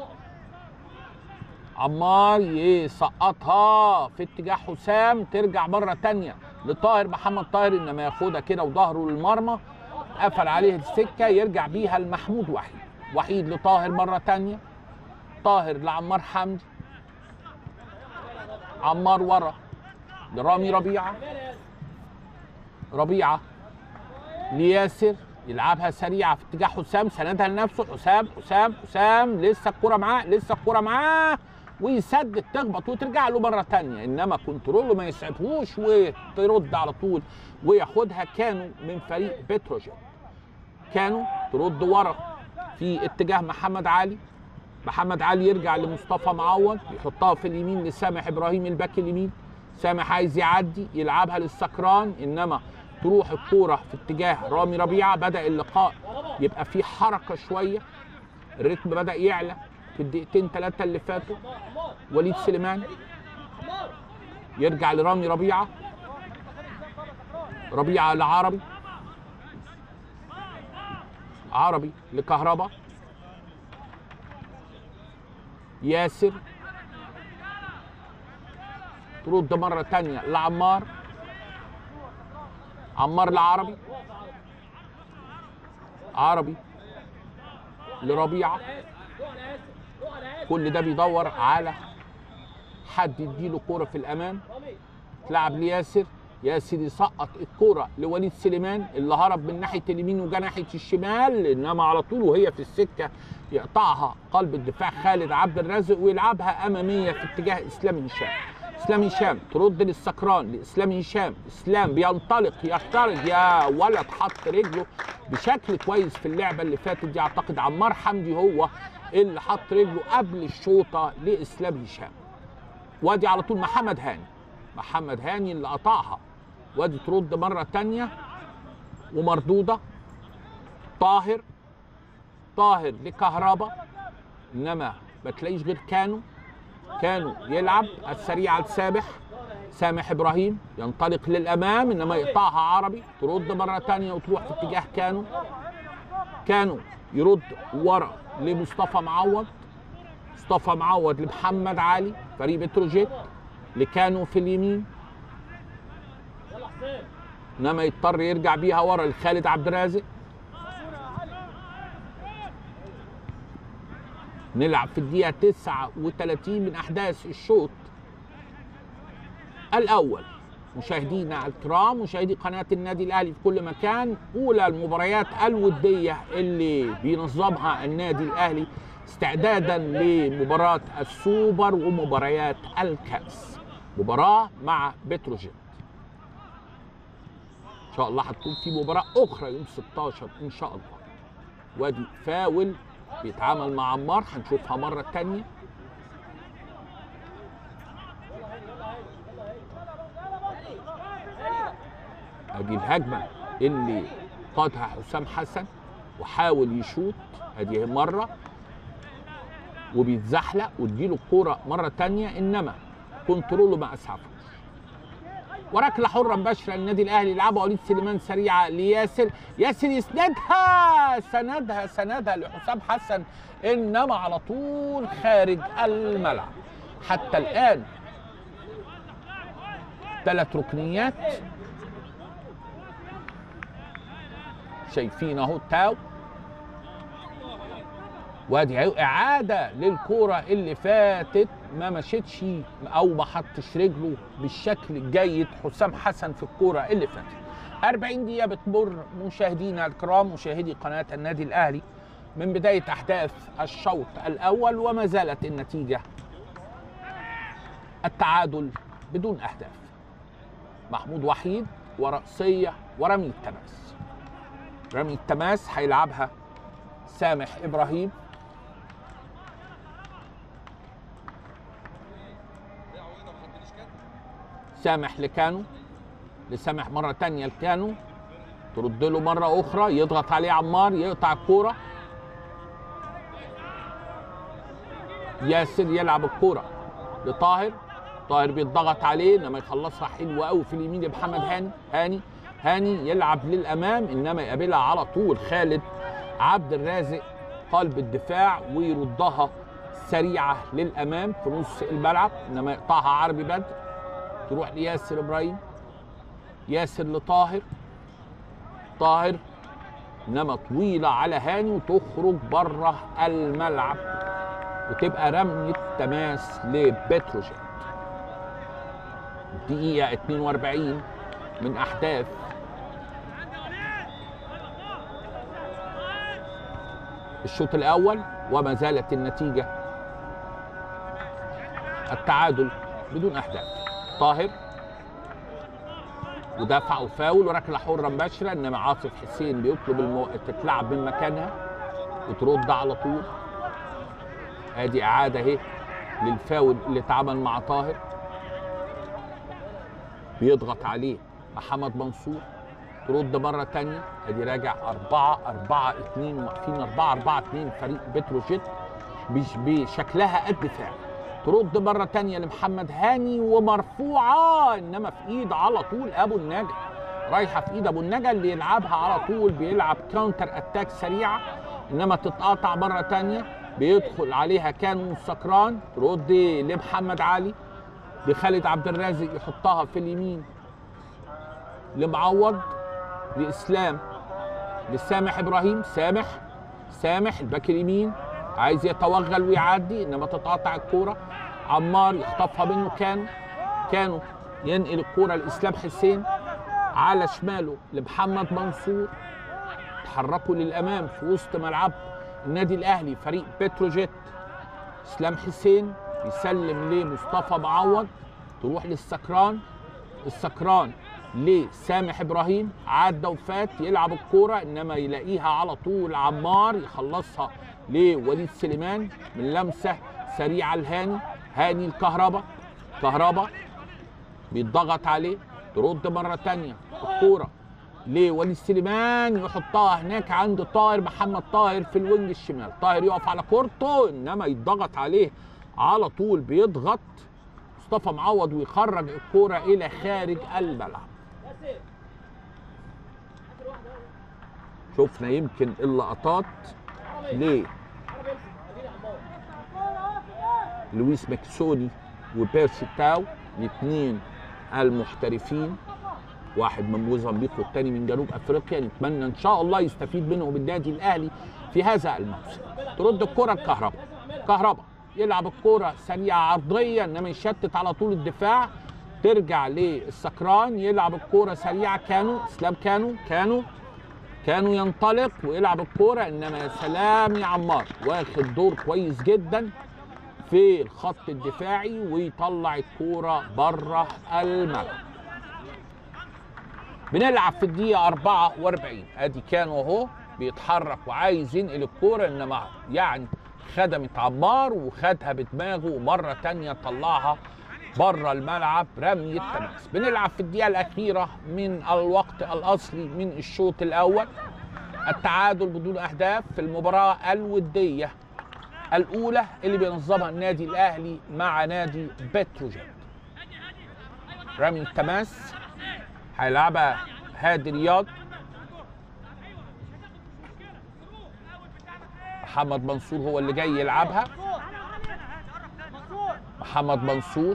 عمار يسقطها في اتجاه حسام ترجع مره تانية لطاهر محمد طاهر انما ياخدها كده وظهره للمرمى قفل عليه السكه يرجع بيها لمحمود وحيد وحيد لطاهر مره تانية طاهر لعمار حمدي عمار ورا لرامي ربيعه ربيعه لياسر يلعبها سريعه في اتجاه حسام سندها لنفسه حسام حسام حسام لسه الكوره معاه لسه الكوره معاه ويسدد تخبط وترجع له مره تانية انما كنترول ما يسعفهوش وترد على طول وياخدها كانوا من فريق بتروجيت كانوا ترد ورا في اتجاه محمد علي محمد علي يرجع لمصطفى معوض يحطها في اليمين لسامح ابراهيم الباك اليمين سامح عايز يعدي يلعبها للسكران انما تروح الكوره في اتجاه رامي ربيعه بدا اللقاء يبقى فيه حركه شويه الريتم بدا يعلى في الدقيقتين ثلاثه اللي فاتوا وليد سليمان يرجع لرامي ربيعه ربيعه لعربي عربي لكهربا ياسر ترد مرة تانية لعمار عمار لعربي عربي لربيعة كل ده بيدور على حد يديله كورة في الأمان تلعب لياسر ياسر يسقط الكرة لوليد سليمان اللي هرب من ناحية اليمين وجا ناحية الشمال إنما على طول وهي في السكة يقطعها قلب الدفاع خالد عبد الرازق ويلعبها أمامية في اتجاه إسلام هشام اسلام هشام ترد للسكران لاسلام هشام اسلام بينطلق يخترق يا ولد حط رجله بشكل كويس في اللعبه اللي فاتت دي اعتقد عمار حمدي هو اللي حط رجله قبل الشوطه لاسلام هشام وادي على طول محمد هاني محمد هاني اللي قطعها وادي ترد مره تانية ومردوده طاهر طاهر لكهربا انما ما تلاقيش غير كانو كانوا يلعب السريع السابح سامح ابراهيم ينطلق للامام انما يقطعها عربي ترد مره تانية وتروح في اتجاه كانو كانوا يرد ورا لمصطفى معوض مصطفى معوض لمحمد علي فريق بتروجيت لكانوا في اليمين انما يضطر يرجع بيها ورا لخالد عبد الرازق نلعب في الدقيقة 39 من أحداث الشوط الأول مشاهدينا الكرام مشاهدي قناة النادي الأهلي في كل مكان أولى المباريات الودية اللي بينظمها النادي الأهلي استعدادا لمباراة السوبر ومباريات الكأس مباراة مع بتروجيت إن شاء الله هتكون في مباراة أخرى يوم 16 إن شاء الله وادي فاول بيتعامل مع عمار هنشوفها مرة تانية ادي الهجمة اللي قادها حسام حسن وحاول يشوط ادي مرة وبيتزحلق وتجيله الكورة مرة تانية انما كنتروله ما اسعفه وركله حره مباشره للنادي الاهلي يلعبها وليد سليمان سريعه لياسر ياسر يسندها سندها سندها لحسام حسن انما على طول خارج الملعب حتى الان ثلاث ركنيات شايفين اهو تاو وادي اعاده للكوره اللي فاتت ما مشيتش او ما حطش رجله بالشكل الجيد حسام حسن في الكوره اللي فاتت 40 دقيقه بتمر مشاهدينا الكرام مشاهدي قناه النادي الاهلي من بدايه احداث الشوط الاول وما زالت النتيجه التعادل بدون اهداف محمود وحيد ورأسية ورمي التماس رمي التماس هيلعبها سامح ابراهيم سامح لكانو لسامح مرة تانية لكانو ترد له مرة أخرى يضغط عليه عمار يقطع الكورة ياسر يلعب الكورة لطاهر طاهر بيتضغط عليه انما يخلصها حلوة قوي في اليمين لمحمد هاني هاني هاني يلعب للامام انما يقابلها على طول خالد عبد الرازق قلب الدفاع ويردها سريعه للامام في نص الملعب انما يقطعها عربي بدر تروح لياسر ابراهيم ياسر لطاهر طاهر انما طويله على هاني وتخرج بره الملعب وتبقى رمية تماس لبتروجيت دقيقة 42 من أحداث الشوط الأول وما زالت النتيجة التعادل بدون أهداف طاهر ودافع وفاول وركله حره مباشره انما عاصف حسين بيطلب المو... تتلعب من مكانها وترد على طول ادي اعاده اهي للفاول اللي اتعمل مع طاهر بيضغط عليه محمد منصور ترد مرة تانية ادي راجع أربعة أربعة اتنين واقفين أربعة أربعة اتنين فريق بتروجيت مش بشكلها قد فعل ترد مرة تانية لمحمد هاني ومرفوعة إنما في إيد على طول أبو النجا رايحة في إيد أبو النجا اللي يلعبها على طول بيلعب كاونتر أتاك سريعة إنما تتقاطع مرة تانية بيدخل عليها كان سكران ترد لمحمد علي لخالد عبد الرازق يحطها في اليمين لمعوض لاسلام لسامح ابراهيم سامح سامح الباك اليمين عايز يتوغل ويعدي انما تتقاطع الكوره عمار يخطفها منه كانوا كانوا ينقل الكوره لاسلام حسين على شماله لمحمد منصور تحركوا للامام في وسط ملعب النادي الاهلي فريق بتروجيت اسلام حسين يسلم لمصطفى معوض تروح للسكران السكران لسامح ابراهيم عدى وفات يلعب الكوره انما يلاقيها على طول عمار يخلصها لوليد سليمان من لمسه سريعه لهاني هاني الكهرباء كهرباء بيتضغط عليه ترد مره تانية الكوره لوليد سليمان يحطها هناك عند طاهر محمد طاهر في الوينج الشمال طاهر يقف على كورته انما يتضغط عليه على طول بيضغط مصطفى معوض ويخرج الكوره الى خارج الملعب شفنا يمكن اللقطات ليه لويس ماكسوني وبيرسي تاو الاثنين المحترفين واحد من موزمبيق والتاني من جنوب افريقيا نتمنى ان شاء الله يستفيد منهم النادي الاهلي في هذا الموسم ترد الكره الكهرباء كهرباء يلعب الكره سريعه عرضيه انما يشتت على طول الدفاع ترجع للسكران يلعب الكوره سريعه كانوا اسلام كانوا كانوا كانوا ينطلق ويلعب الكوره انما يا سلام يا عمار واخد دور كويس جدا في الخط الدفاعي ويطلع الكوره بره الملعب بنلعب في الدقيقة 44 ادي كان وهو بيتحرك وعايز ينقل الكورة انما يعني خدمت عمار وخدها بدماغه ومرة تانية طلعها بره الملعب رمي التماس بنلعب في الدقيقة الأخيرة من الوقت الأصلي من الشوط الأول التعادل بدون أهداف في المباراة الودية الأولى اللي بينظمها النادي الأهلي مع نادي بتروجيت رمي التماس هيلعبها هادي رياض محمد منصور هو اللي جاي يلعبها محمد منصور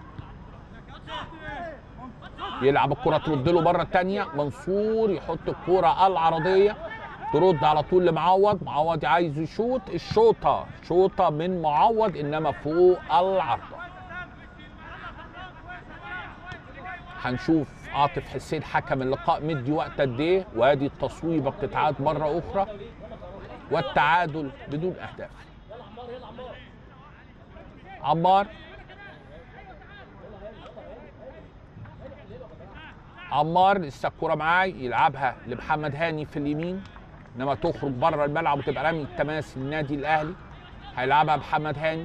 يلعب الكرة ترد له مرة تانية منصور يحط الكرة العرضية ترد على طول لمعوض معوض عايز يشوط الشوطة شوطة من معوض إنما فوق العرضة هنشوف عاطف حسين حكم اللقاء مدي وقت قد ايه وادي التصويبه بتتعاد مره اخرى والتعادل بدون اهداف عمار عمار لسه الكوره معاه يلعبها لمحمد هاني في اليمين انما تخرج بره الملعب وتبقى رمي التماس للنادي الاهلي هيلعبها محمد هاني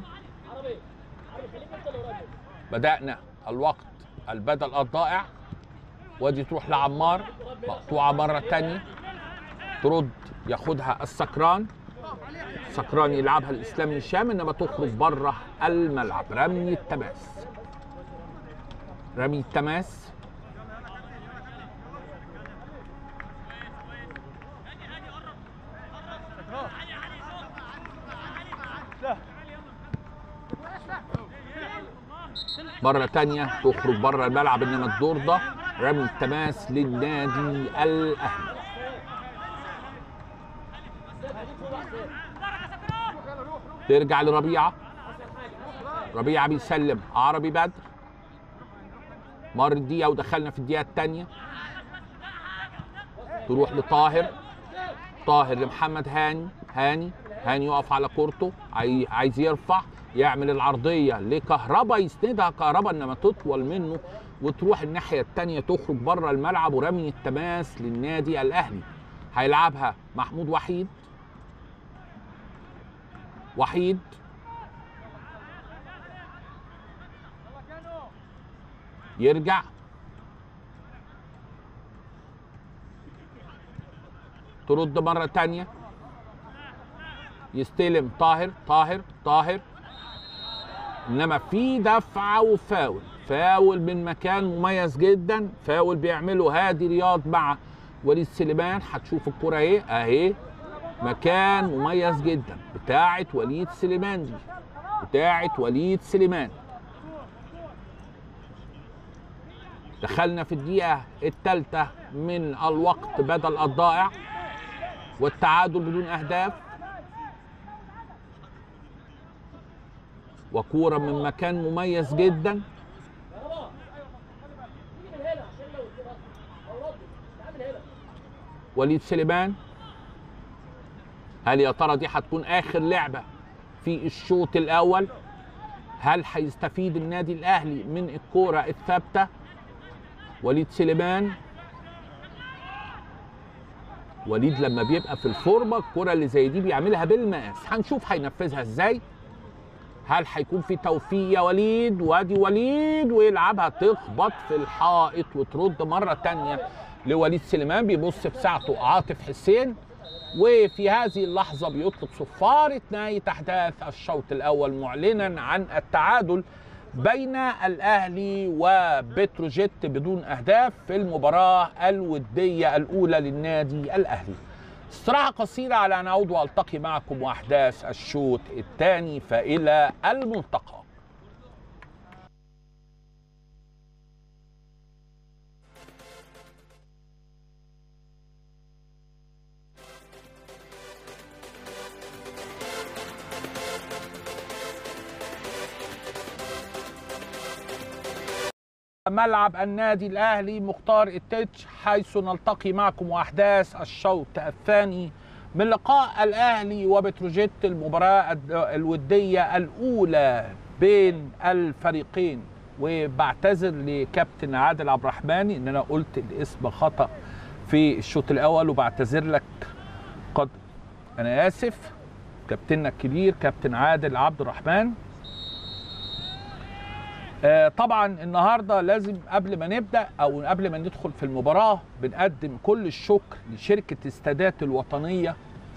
بدانا الوقت البدل الضائع وادي تروح لعمار مقطوعه مره تانية ترد ياخدها السكران سكران يلعبها الاسلام هشام انما تخرج بره الملعب رمي التماس رمي التماس مرة تانية تخرج بره الملعب انما الدور ده رمي التماس للنادي الاهلي ترجع لربيعه ربيعه بيسلم عربي بدر مر الدقيقه ودخلنا في الدقيقه الثانيه تروح لطاهر طاهر لمحمد هاني هاني هاني يقف على كورته عاي- عايز يرفع يعمل العرضيه لكهربا يسندها كهربا انما تطول منه وتروح الناحيه الثانيه تخرج بره الملعب ورمي التماس للنادي الاهلي هيلعبها محمود وحيد وحيد يرجع ترد مرة تانية يستلم طاهر طاهر طاهر انما في دفعة وفاول فاول من مكان مميز جدا فاول بيعمله هادي رياض مع وليد سليمان هتشوف الكرة ايه اهي مكان مميز جدا بتاعة وليد سليمان دي بتاعة وليد سليمان دخلنا في الدقيقة الثالثة من الوقت بدل الضائع والتعادل بدون أهداف وكورة من مكان مميز جدا وليد سليمان هل يا ترى دي هتكون آخر لعبة في الشوط الأول هل هيستفيد النادي الاهلي من الكوره الثابته وليد سليمان وليد لما بيبقى في الفورمه الكره اللي زي دي بيعملها بالمقاس هنشوف هينفذها ازاي هل هيكون في توفيق يا وليد وادي وليد ويلعبها تخبط في الحائط وترد مره تانية لوليد سليمان بيبص في ساعته عاطف حسين وفي هذه اللحظة بيطلق صفارة نهاية أحداث الشوط الأول معلنا عن التعادل بين الأهلي وبتروجيت بدون أهداف في المباراة الودية الأولى للنادي الأهلي استراحة قصيرة على أن أعود وألتقي معكم وأحداث الشوط الثاني فإلى الملتقى ملعب النادي الاهلي مختار التتش حيث نلتقي معكم واحداث الشوط الثاني من لقاء الاهلي وبتروجيت المباراه الوديه الاولى بين الفريقين وبعتذر لكابتن عادل عبد الرحمن ان انا قلت الاسم خطا في الشوط الاول وبعتذر لك قد انا اسف كابتننا الكبير كابتن عادل عبد الرحمن آه، طبعا النهارده لازم قبل ما نبدا او قبل ما ندخل في المباراه بنقدم كل الشكر لشركه استادات الوطنيه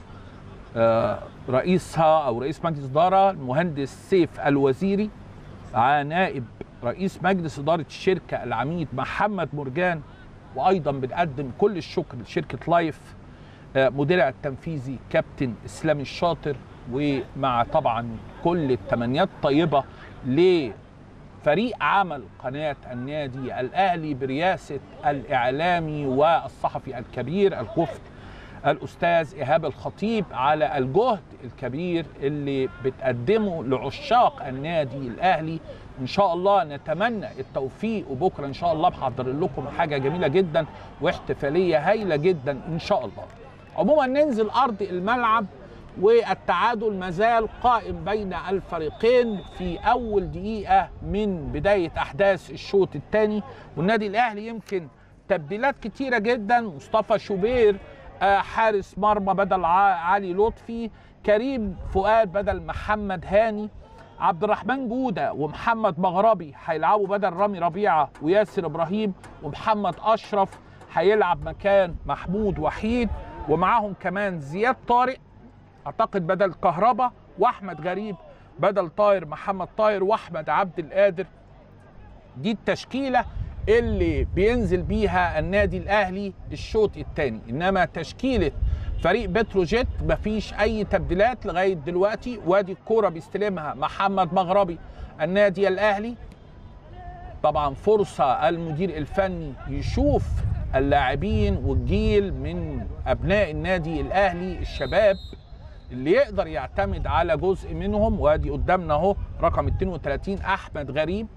آه، رئيسها او رئيس مجلس اداره المهندس سيف الوزيري نائب رئيس مجلس اداره الشركه العميد محمد مرجان وايضا بنقدم كل الشكر لشركه لايف آه، مديرها التنفيذي كابتن اسلامي الشاطر ومع طبعا كل التمنيات الطيبه ل فريق عمل قناة النادي الأهلي برئاسة الإعلامي والصحفي الكبير الكفت الأستاذ إيهاب الخطيب على الجهد الكبير اللي بتقدمه لعشاق النادي الأهلي إن شاء الله نتمنى التوفيق وبكرة إن شاء الله بحضر لكم حاجة جميلة جدا واحتفالية هايلة جدا إن شاء الله عموما ننزل أرض الملعب والتعادل مازال قائم بين الفريقين في اول دقيقه من بدايه احداث الشوط الثاني والنادي الاهلي يمكن تبديلات كتيره جدا مصطفى شوبير آه، حارس مرمى بدل علي لطفي كريم فؤاد بدل محمد هاني عبد الرحمن جوده ومحمد مغربي هيلعبوا بدل رامي ربيعه وياسر ابراهيم ومحمد اشرف هيلعب مكان محمود وحيد ومعاهم كمان زياد طارق اعتقد بدل كهربا واحمد غريب بدل طاهر محمد طاهر واحمد عبد القادر دي التشكيله اللي بينزل بيها النادي الاهلي الشوط الثاني انما تشكيله فريق بتروجيت مفيش اي تبديلات لغايه دلوقتي وادي الكوره بيستلمها محمد مغربي النادي الاهلي طبعا فرصه المدير الفني يشوف اللاعبين والجيل من ابناء النادي الاهلي الشباب اللي يقدر يعتمد على جزء منهم وادي قدامنا اهو رقم 32 احمد غريب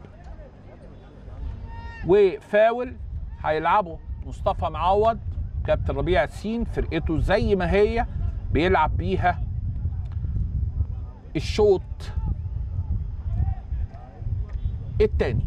وفاول هيلعبه مصطفى معوض كابتن ربيع ياسين فرقته زي ما هي بيلعب بيها الشوط الثاني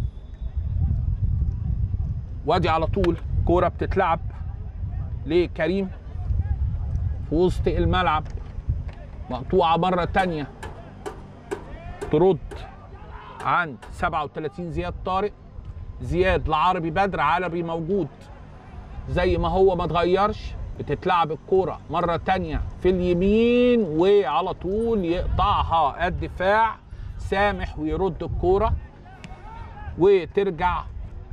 وادي على طول كوره بتتلعب لكريم في وسط الملعب مقطوعة مرة تانية ترد عند 37 زياد طارق زياد لعربي بدر عربي موجود زي ما هو ما اتغيرش بتتلعب الكورة مرة تانية في اليمين وعلى طول يقطعها الدفاع سامح ويرد الكورة وترجع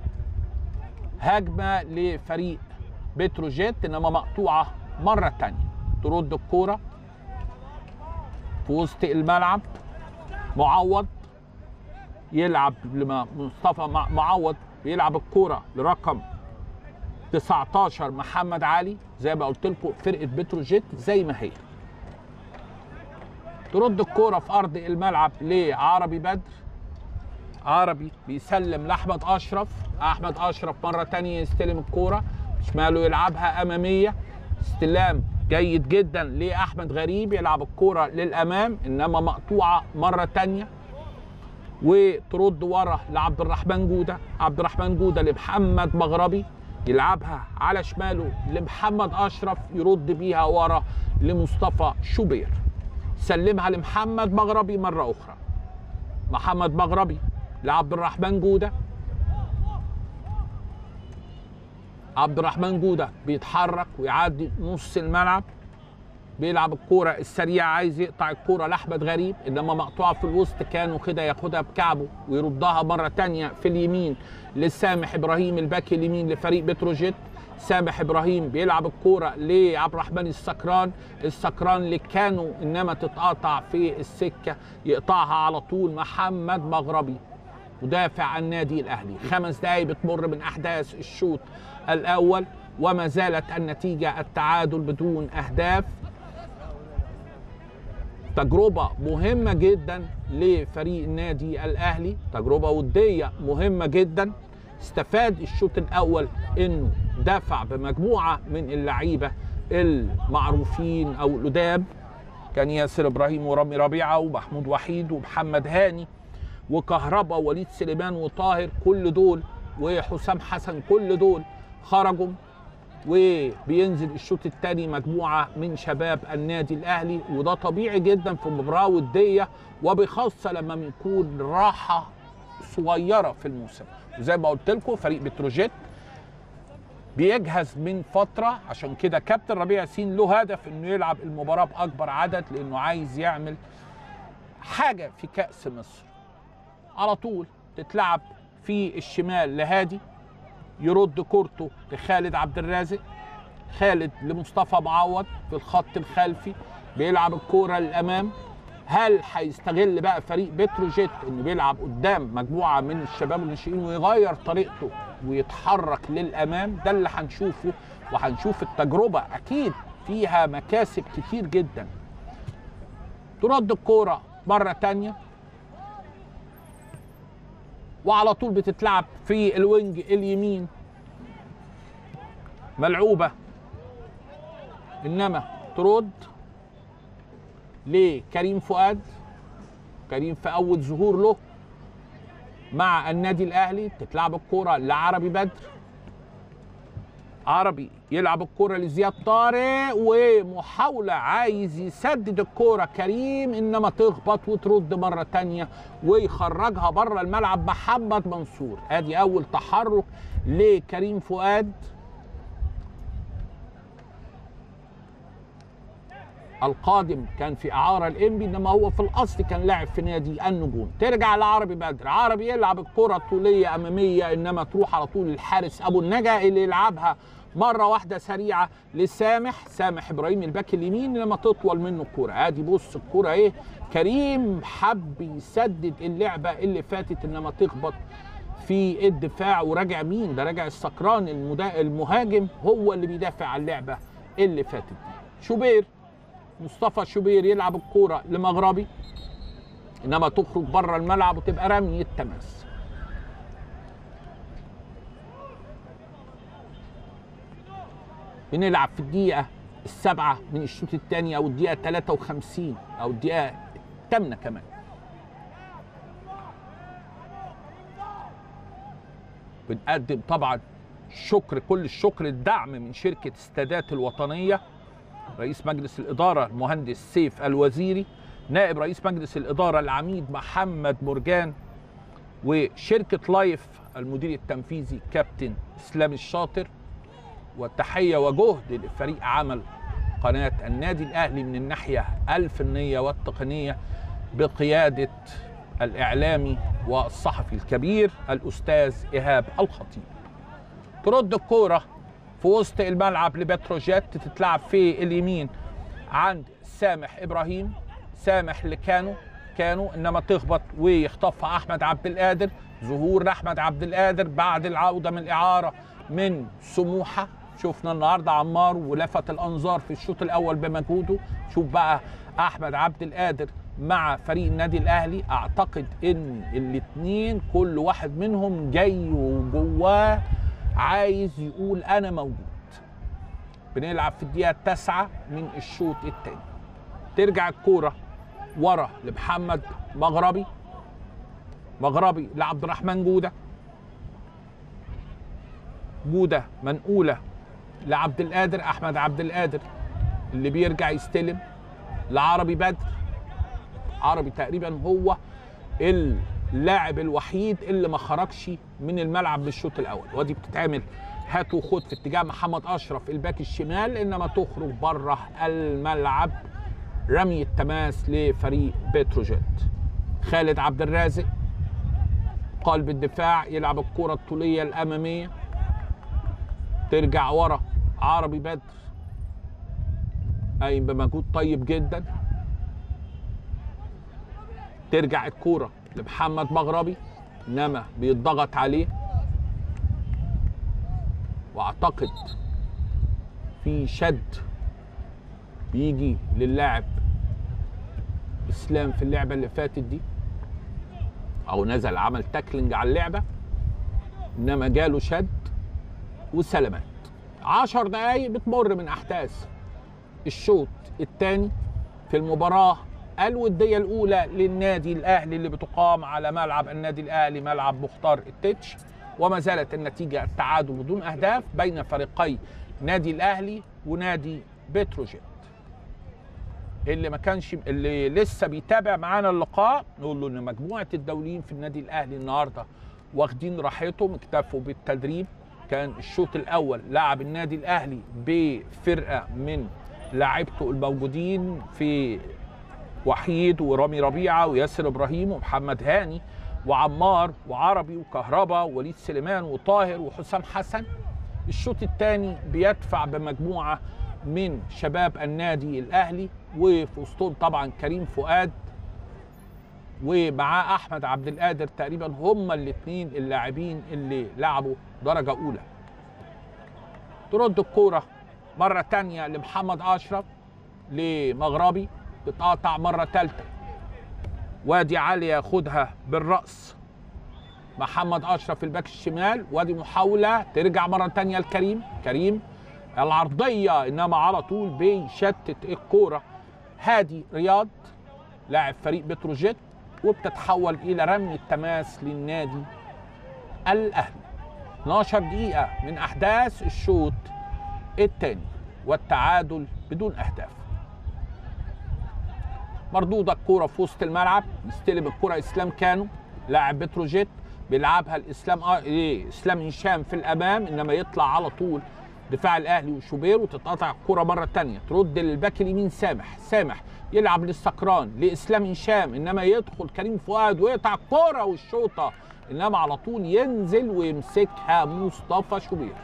هجمة لفريق بتروجيت انما مقطوعة مرة تانية ترد الكورة في وسط الملعب معوض يلعب لما مصطفى معوض يلعب الكوره لرقم 19 محمد علي زي ما قلت لكم فرقه بتروجيت زي ما هي ترد الكوره في ارض الملعب لعربي بدر عربي بيسلم لاحمد اشرف احمد اشرف مره تانية يستلم الكوره شماله يلعبها اماميه استلام جيد جدا لاحمد غريب يلعب الكوره للامام انما مقطوعه مره تانية وترد ورا لعبد الرحمن جوده عبد الرحمن جوده لمحمد مغربي يلعبها على شماله لمحمد اشرف يرد بيها ورا لمصطفى شوبير سلمها لمحمد مغربي مره اخرى محمد مغربي لعبد الرحمن جوده عبد الرحمن جوده بيتحرك ويعدي نص الملعب بيلعب الكوره السريعه عايز يقطع الكوره لاحمد غريب انما مقطوعه في الوسط كانوا كده ياخدها بكعبه ويردها مره تانية في اليمين لسامح ابراهيم الباك اليمين لفريق بتروجيت سامح ابراهيم بيلعب الكوره لعبد الرحمن السكران السكران اللي كانوا انما تتقاطع في السكه يقطعها على طول محمد مغربي مدافع النادي الاهلي خمس دقايق بتمر من احداث الشوط الاول وما زالت النتيجه التعادل بدون اهداف تجربة مهمة جدا لفريق النادي الأهلي تجربة ودية مهمة جدا استفاد الشوط الأول أنه دفع بمجموعة من اللعيبة المعروفين أو الأداب كان ياسر إبراهيم ورامي ربيعة ومحمود وحيد ومحمد هاني وكهربا ووليد سليمان وطاهر كل دول وحسام حسن كل دول خرجوا وبينزل الشوط الثاني مجموعه من شباب النادي الاهلي وده طبيعي جدا في مباراه وديه وبخاصه لما بيكون راحه صغيره في الموسم وزي ما قلت لكم فريق بتروجيت بيجهز من فتره عشان كده كابتن ربيع ياسين له هدف انه يلعب المباراه باكبر عدد لانه عايز يعمل حاجه في كاس مصر على طول تتلعب في الشمال لهادي يرد كورته لخالد عبد الرازق خالد لمصطفى معوض في الخط الخلفي بيلعب الكوره للامام هل هيستغل بقى فريق بتروجيت انه بيلعب قدام مجموعه من الشباب الناشئين ويغير طريقته ويتحرك للامام ده اللي هنشوفه وهنشوف التجربه اكيد فيها مكاسب كتير جدا ترد الكوره مره تانية وعلى طول بتتلعب في الوينج اليمين ملعوبة إنما ترد لكريم فؤاد كريم في أول ظهور له مع النادي الأهلي تتلعب الكرة لعربي بدر عربي يلعب الكرة لزياد طارق ومحاولة عايز يسدد الكرة كريم إنما تخبط وترد مرة تانية ويخرجها بره الملعب محمد منصور ادي أول تحرك لكريم فؤاد القادم كان في اعاره الانبي انما هو في الاصل كان لاعب في نادي النجوم ترجع لعربي بدر عربي يلعب الكره طوليه اماميه انما تروح على طول الحارس ابو النجا اللي يلعبها مره واحده سريعه لسامح سامح ابراهيم الباك اليمين انما تطول منه الكوره ادي بص الكوره ايه كريم حب يسدد اللعبه اللي فاتت انما تخبط في الدفاع وراجع مين ده راجع السكران المدا... المهاجم هو اللي بيدافع عن اللعبه اللي فاتت دي شوبير مصطفى شوبير يلعب الكوره لمغربي انما تخرج بره الملعب وتبقى رمي التماس بنلعب في الدقيقة السابعة من الشوط الثاني أو الدقيقة 53 أو الدقيقة الثامنة كمان بنقدم طبعا شكر كل الشكر الدعم من شركة استادات الوطنية رئيس مجلس الإدارة المهندس سيف الوزيري نائب رئيس مجلس الإدارة العميد محمد مرجان وشركة لايف المدير التنفيذي كابتن إسلام الشاطر والتحية وجهد لفريق عمل قناة النادي الأهلي من الناحية الفنية والتقنية بقيادة الإعلامي والصحفي الكبير الأستاذ إيهاب الخطيب ترد الكورة في وسط الملعب لبتروجيت تتلعب في اليمين عند سامح إبراهيم سامح لكانو كانوا انما تخبط ويخطفها احمد عبد القادر ظهور لاحمد عبد القادر بعد العوده من الاعاره من سموحه شفنا النهارده عمار ولفت الانظار في الشوط الاول بمجهوده شوف بقى احمد عبد القادر مع فريق النادي الاهلي اعتقد ان الاثنين كل واحد منهم جاي وجواه عايز يقول انا موجود بنلعب في الدقيقه التاسعه من الشوط الثاني ترجع الكوره ورا لمحمد مغربي مغربي لعبد الرحمن جوده جوده منقوله لعبد القادر احمد عبد القادر اللي بيرجع يستلم لعربي بدر عربي تقريبا هو اللاعب الوحيد اللي ما خرجش من الملعب بالشوط الاول ودي بتتعمل هات وخد في اتجاه محمد اشرف الباك الشمال انما تخرج بره الملعب رمي التماس لفريق بتروجيت خالد عبد الرازق قلب الدفاع يلعب الكرة الطولية الأمامية ترجع ورا عربي بدر قايم بمجهود طيب جدا ترجع الكورة لمحمد مغربي انما بيتضغط عليه واعتقد في شد بيجي للاعب اسلام في اللعبه اللي فاتت دي او نزل عمل تاكلينج على اللعبه انما جاله شد وسلامات عشر دقايق بتمر من احداث الشوط الثاني في المباراه الوديه الاولى للنادي الاهلي اللي بتقام على ملعب النادي الاهلي ملعب مختار التتش وما زالت النتيجه التعادل بدون اهداف بين فريقي نادي الاهلي ونادي بتروجيت اللي ما كانش اللي لسه بيتابع معانا اللقاء نقول له ان مجموعه الدوليين في النادي الاهلي النهارده واخدين راحتهم اكتفوا بالتدريب كان الشوط الاول لعب النادي الاهلي بفرقه من لاعيبته الموجودين في وحيد ورامي ربيعه وياسر ابراهيم ومحمد هاني وعمار وعربي وكهربا ووليد سليمان وطاهر وحسام حسن الشوط الثاني بيدفع بمجموعه من شباب النادي الاهلي وفي وسطهم طبعا كريم فؤاد ومعاه احمد عبد القادر تقريبا هما الاثنين اللاعبين اللي لعبوا درجه اولى ترد الكوره مره تانية لمحمد اشرف لمغربي تتقاطع مره ثالثه وادي علي ياخدها بالراس محمد اشرف الباك الشمال وادي محاوله ترجع مره تانية لكريم كريم العرضيه انما على طول بيشتت الكوره هادي رياض لاعب فريق بتروجيت وبتتحول الى رمي التماس للنادي الاهلي 12 دقيقه من احداث الشوط الثاني والتعادل بدون اهداف مردودة الكورة في وسط الملعب يستلم الكرة اسلام كانو لاعب بتروجيت بيلعبها الاسلام آه إيه اسلام هشام في الامام انما يطلع على طول دفاع الاهلي وشوبير وتتقطع الكرة مرة تانية ترد للباك اليمين سامح سامح يلعب للسكران لاسلام هشام انما يدخل كريم فؤاد ويقطع الكرة والشوطة انما على طول ينزل ويمسكها مصطفى شوبير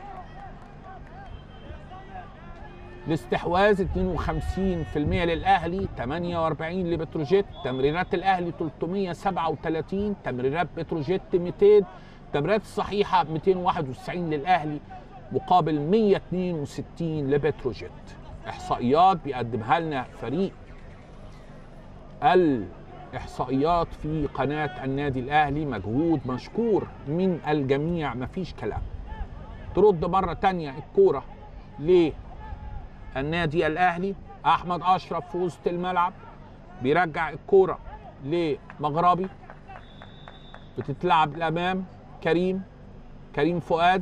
الاستحواذ 52% للاهلي 48 لبتروجيت تمريرات الاهلي 337 تمريرات بتروجيت 200 تمريرات الصحيحه 291 للاهلي مقابل 162 لبتروجيت احصائيات بيقدمها لنا فريق الاحصائيات في قناه النادي الاهلي مجهود مشكور من الجميع مفيش كلام ترد مره تانية الكوره ليه النادي الاهلي احمد اشرف في وسط الملعب بيرجع الكوره لمغربي بتتلعب الامام كريم كريم فؤاد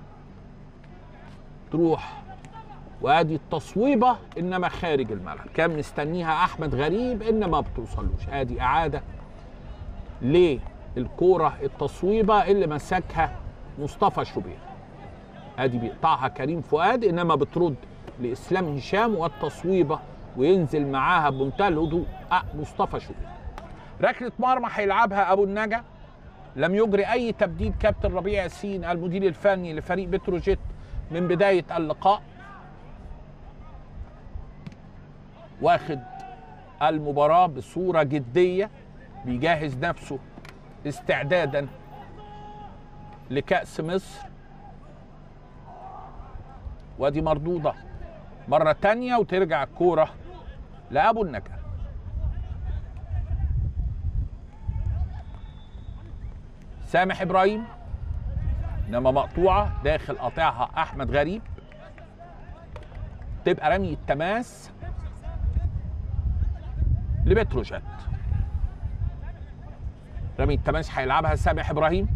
تروح وادي التصويبه انما خارج الملعب كان مستنيها احمد غريب انما ما بتوصلوش ادي اعاده للكوره التصويبه اللي مسكها مصطفى شوبير ادي بيقطعها كريم فؤاد انما بترد لاسلام هشام والتصويبه وينزل معاها بمنتهى الهدوء أه مصطفى شوبير ركله مرمى هيلعبها ابو النجا لم يجري اي تبديل كابتن ربيع ياسين المدير الفني لفريق بتروجيت من بدايه اللقاء واخد المباراه بصوره جديه بيجهز نفسه استعدادا لكاس مصر وادي مردوده مرة تانية وترجع الكورة لأبو النجا سامح إبراهيم إنما مقطوعة داخل قاطعها أحمد غريب تبقى رمي التماس لبتروجيت رمي التماس هيلعبها سامح ابراهيم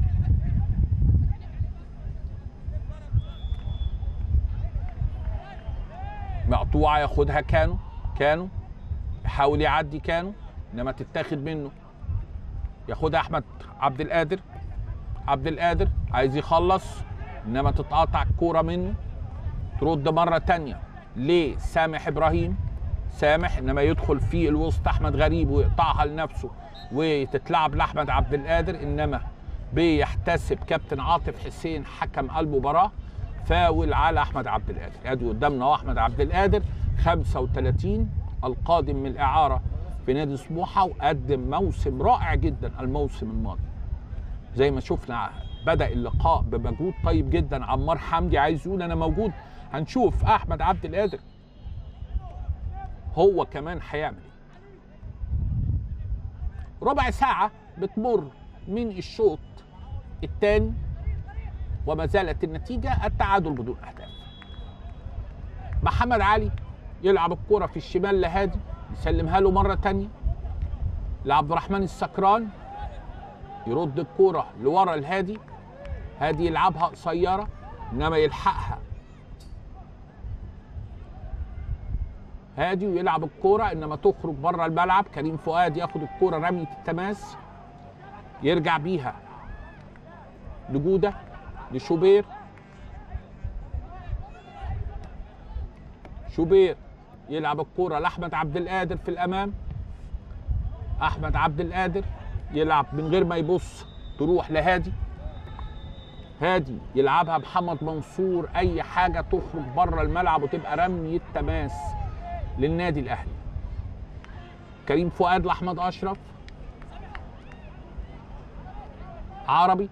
مقطوعه ياخدها كانو كانو يحاول يعدي كانو انما تتاخد منه ياخدها احمد عبد القادر عبد القادر عايز يخلص انما تتقاطع الكوره منه ترد مره تانية لسامح ابراهيم سامح انما يدخل في الوسط احمد غريب ويقطعها لنفسه وتتلعب لاحمد عبد القادر انما بيحتسب كابتن عاطف حسين حكم المباراه فاول على احمد عبد القادر ادي قدامنا اهو احمد عبد القادر 35 القادم من الاعاره في نادي سموحه وقدم موسم رائع جدا الموسم الماضي زي ما شفنا بدا اللقاء بمجهود طيب جدا عمار حمدي عايز يقول انا موجود هنشوف احمد عبد القادر هو كمان هيعمل ايه ربع ساعه بتمر من الشوط الثاني وما زالت النتيجه التعادل بدون اهداف محمد علي يلعب الكرة في الشمال لهادي يسلمها له مرة تانية لعبد الرحمن السكران يرد الكرة لورا الهادي هادي يلعبها قصيرة انما يلحقها هادي ويلعب الكرة انما تخرج بره الملعب كريم فؤاد ياخد الكرة رمية التماس يرجع بيها لجودة لشوبير شوبير يلعب الكرة لأحمد عبد القادر في الأمام أحمد عبد القادر يلعب من غير ما يبص تروح لهادي هادي يلعبها محمد منصور أي حاجة تخرج بره الملعب وتبقى رمية تماس للنادي الأهلي كريم فؤاد لأحمد أشرف عربي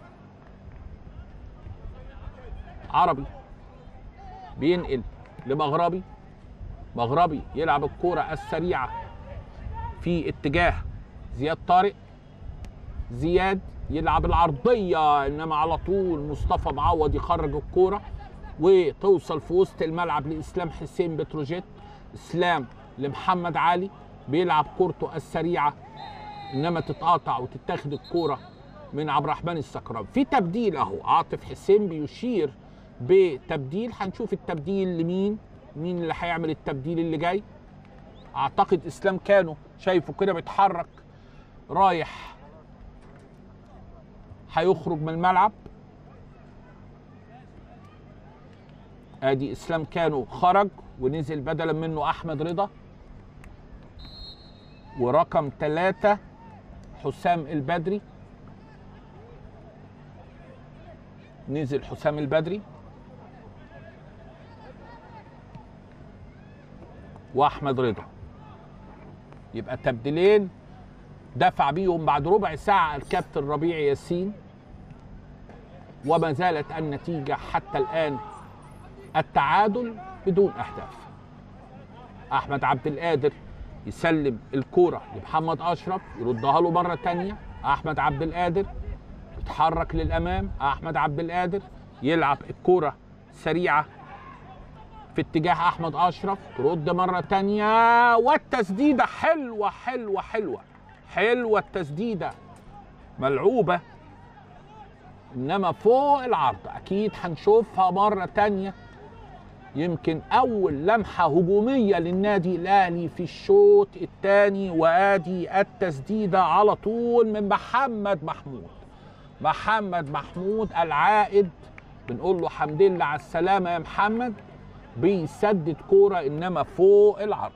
عربي بينقل لمغربي مغربي يلعب الكرة السريعة في اتجاه زياد طارق زياد يلعب العرضية انما على طول مصطفى معوض يخرج الكرة وتوصل في وسط الملعب لاسلام حسين بتروجيت اسلام لمحمد علي بيلعب كورته السريعة انما تتقاطع وتتاخد الكرة من عبد الرحمن السكران في تبديل اهو عاطف حسين بيشير بتبديل هنشوف التبديل لمين مين اللي هيعمل التبديل اللي جاي اعتقد اسلام كانوا شايفه كده بيتحرك رايح هيخرج من الملعب ادي اسلام كانوا خرج ونزل بدلا منه احمد رضا ورقم ثلاثة حسام البدري نزل حسام البدري واحمد رضا يبقى تبديلين دفع بيهم بعد ربع ساعه الكابتن ربيع ياسين وما زالت النتيجه حتى الان التعادل بدون اهداف احمد عبد القادر يسلم الكوره لمحمد اشرف يردها له مره تانية احمد عبد القادر يتحرك للامام احمد عبد القادر يلعب الكوره سريعه في اتجاه احمد اشرف ترد مره تانية والتسديده حلوه حلوه حلوه حلوه التسديده ملعوبه انما فوق العرض اكيد هنشوفها مره تانية يمكن اول لمحه هجوميه للنادي الاهلي في الشوط الثاني وادي التسديده على طول من محمد محمود محمد محمود العائد بنقول له حمد لله على السلامه يا محمد بيسدد كوره انما فوق العرض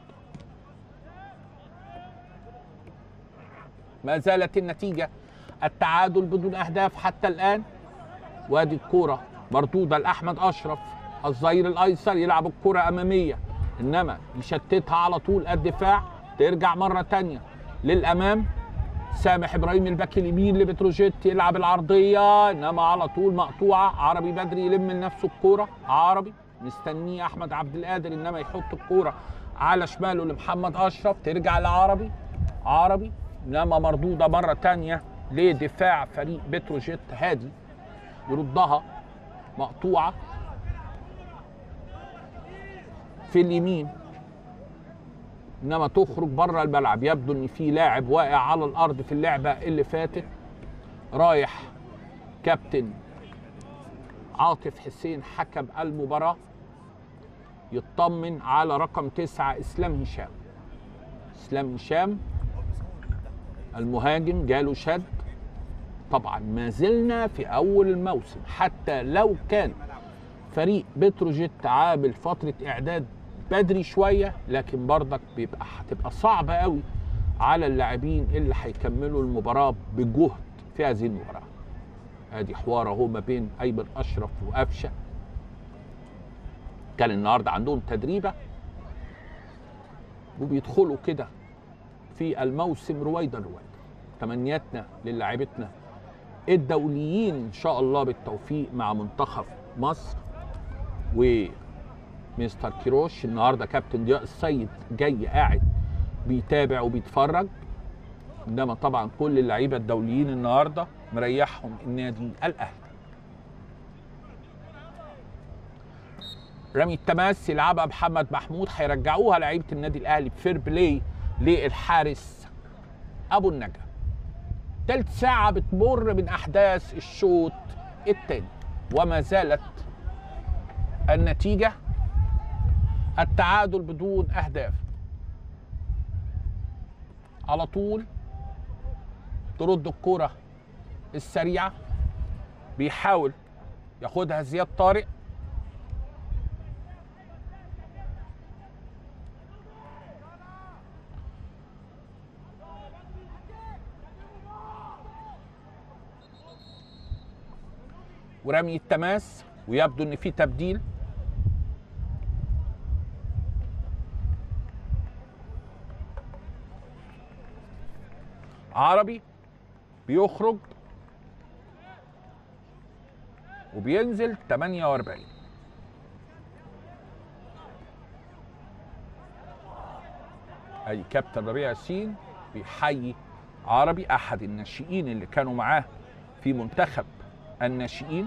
ما زالت النتيجه التعادل بدون اهداف حتى الان وادي الكوره مردوده لاحمد اشرف الظهير الايسر يلعب الكره اماميه انما يشتتها على طول الدفاع ترجع مره تانية للامام سامح ابراهيم الباك اليمين لبتروجيت يلعب العرضيه انما على طول مقطوعه عربي بدري يلم لنفسه الكوره عربي مستنيه احمد عبد القادر انما يحط الكوره على شماله لمحمد اشرف ترجع لعربي عربي انما مردوده مره تانية لدفاع فريق بتروجيت هادي يردها مقطوعه في اليمين انما تخرج بره الملعب يبدو ان في لاعب واقع على الارض في اللعبه اللي فاتت رايح كابتن عاطف حسين حكم المباراه يطمن على رقم تسعة اسلام هشام اسلام هشام المهاجم جاله شد طبعا ما زلنا في اول الموسم حتى لو كان فريق بتروجيت عامل فتره اعداد بدري شويه لكن برضك بيبقى هتبقى صعبه قوي على اللاعبين اللي هيكملوا المباراه بجهد في هذه المباراه ادي حوار اهو ما بين ايمن اشرف وقفشه كان النهارده عندهم تدريبه وبيدخلوا كده في الموسم رويدا رويدا تمنياتنا للاعيبتنا الدوليين ان شاء الله بالتوفيق مع منتخب مصر ومستر كيروش النهارده كابتن ضياء السيد جاي قاعد بيتابع وبيتفرج انما طبعا كل اللعيبه الدوليين النهارده مريحهم النادي الاهلي رمي التماس يلعبها محمد محمود هيرجعوها لعيبه النادي الاهلي بفير بلاي للحارس ابو النجا تلت ساعة بتمر من أحداث الشوط الثاني وما زالت النتيجة التعادل بدون أهداف على طول ترد الكرة السريعة بيحاول ياخدها زياد طارق ورمي التماس ويبدو ان في تبديل عربي بيخرج وبينزل 48 اي كابتن ربيع ياسين بيحيي عربي احد الناشئين اللي كانوا معاه في منتخب الناشئين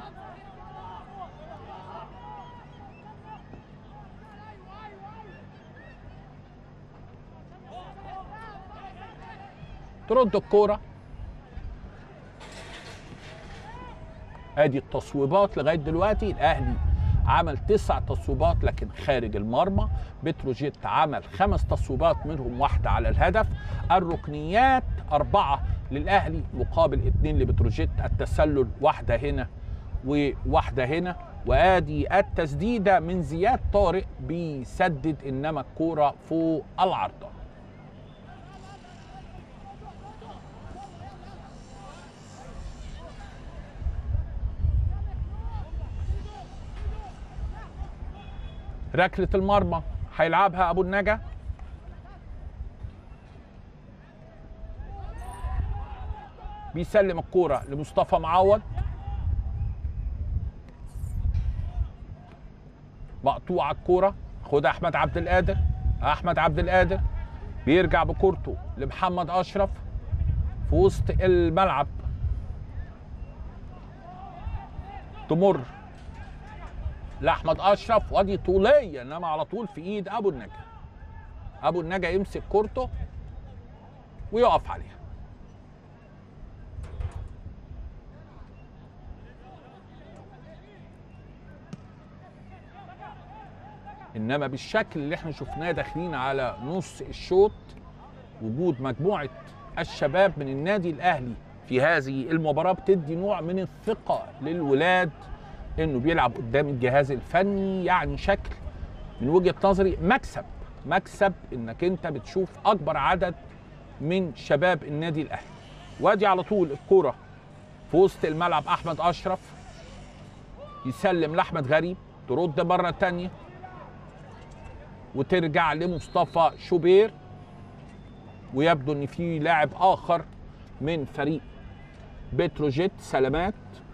ترد الكورة ادي التصويبات لغاية دلوقتي الاهلي عمل تسع تصويبات لكن خارج المرمى بتروجيت عمل خمس تصويبات منهم واحدة على الهدف الركنيات أربعة للأهلي مقابل اتنين لبتروجيت التسلل واحدة هنا وواحدة هنا وادي التسديدة من زياد طارق بيسدد انما الكورة فوق العارضة ركلة المرمى هيلعبها ابو النجا بيسلم الكورة لمصطفى معوض مقطوعة الكورة خد احمد عبد القادر احمد عبد القادر بيرجع بكورته لمحمد اشرف في وسط الملعب تمر لاحمد اشرف وادي طوليه انما على طول في ايد ابو النجا ابو النجا يمسك كورته ويقف عليها انما بالشكل اللي احنا شفناه داخلين على نص الشوط وجود مجموعه الشباب من النادي الاهلي في هذه المباراه بتدي نوع من الثقه للولاد انه بيلعب قدام الجهاز الفني يعني شكل من وجهه نظري مكسب مكسب انك انت بتشوف اكبر عدد من شباب النادي الاهلي وادي على طول الكوره في وسط الملعب احمد اشرف يسلم لاحمد غريب ترد مره تانية وترجع لمصطفى شوبير ويبدو ان في لاعب اخر من فريق بتروجيت سلامات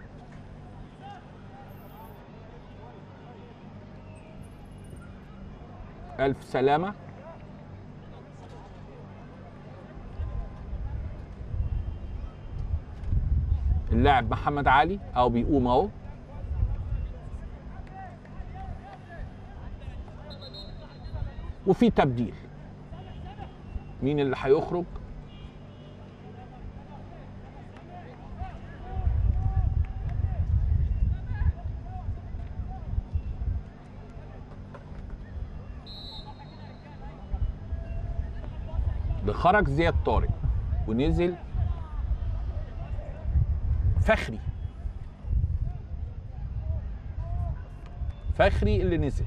الف سلامه اللاعب محمد علي او بيقوم اهو وفي تبديل مين اللي هيخرج اللي خرج زياد طارق ونزل فخري فخري اللي نزل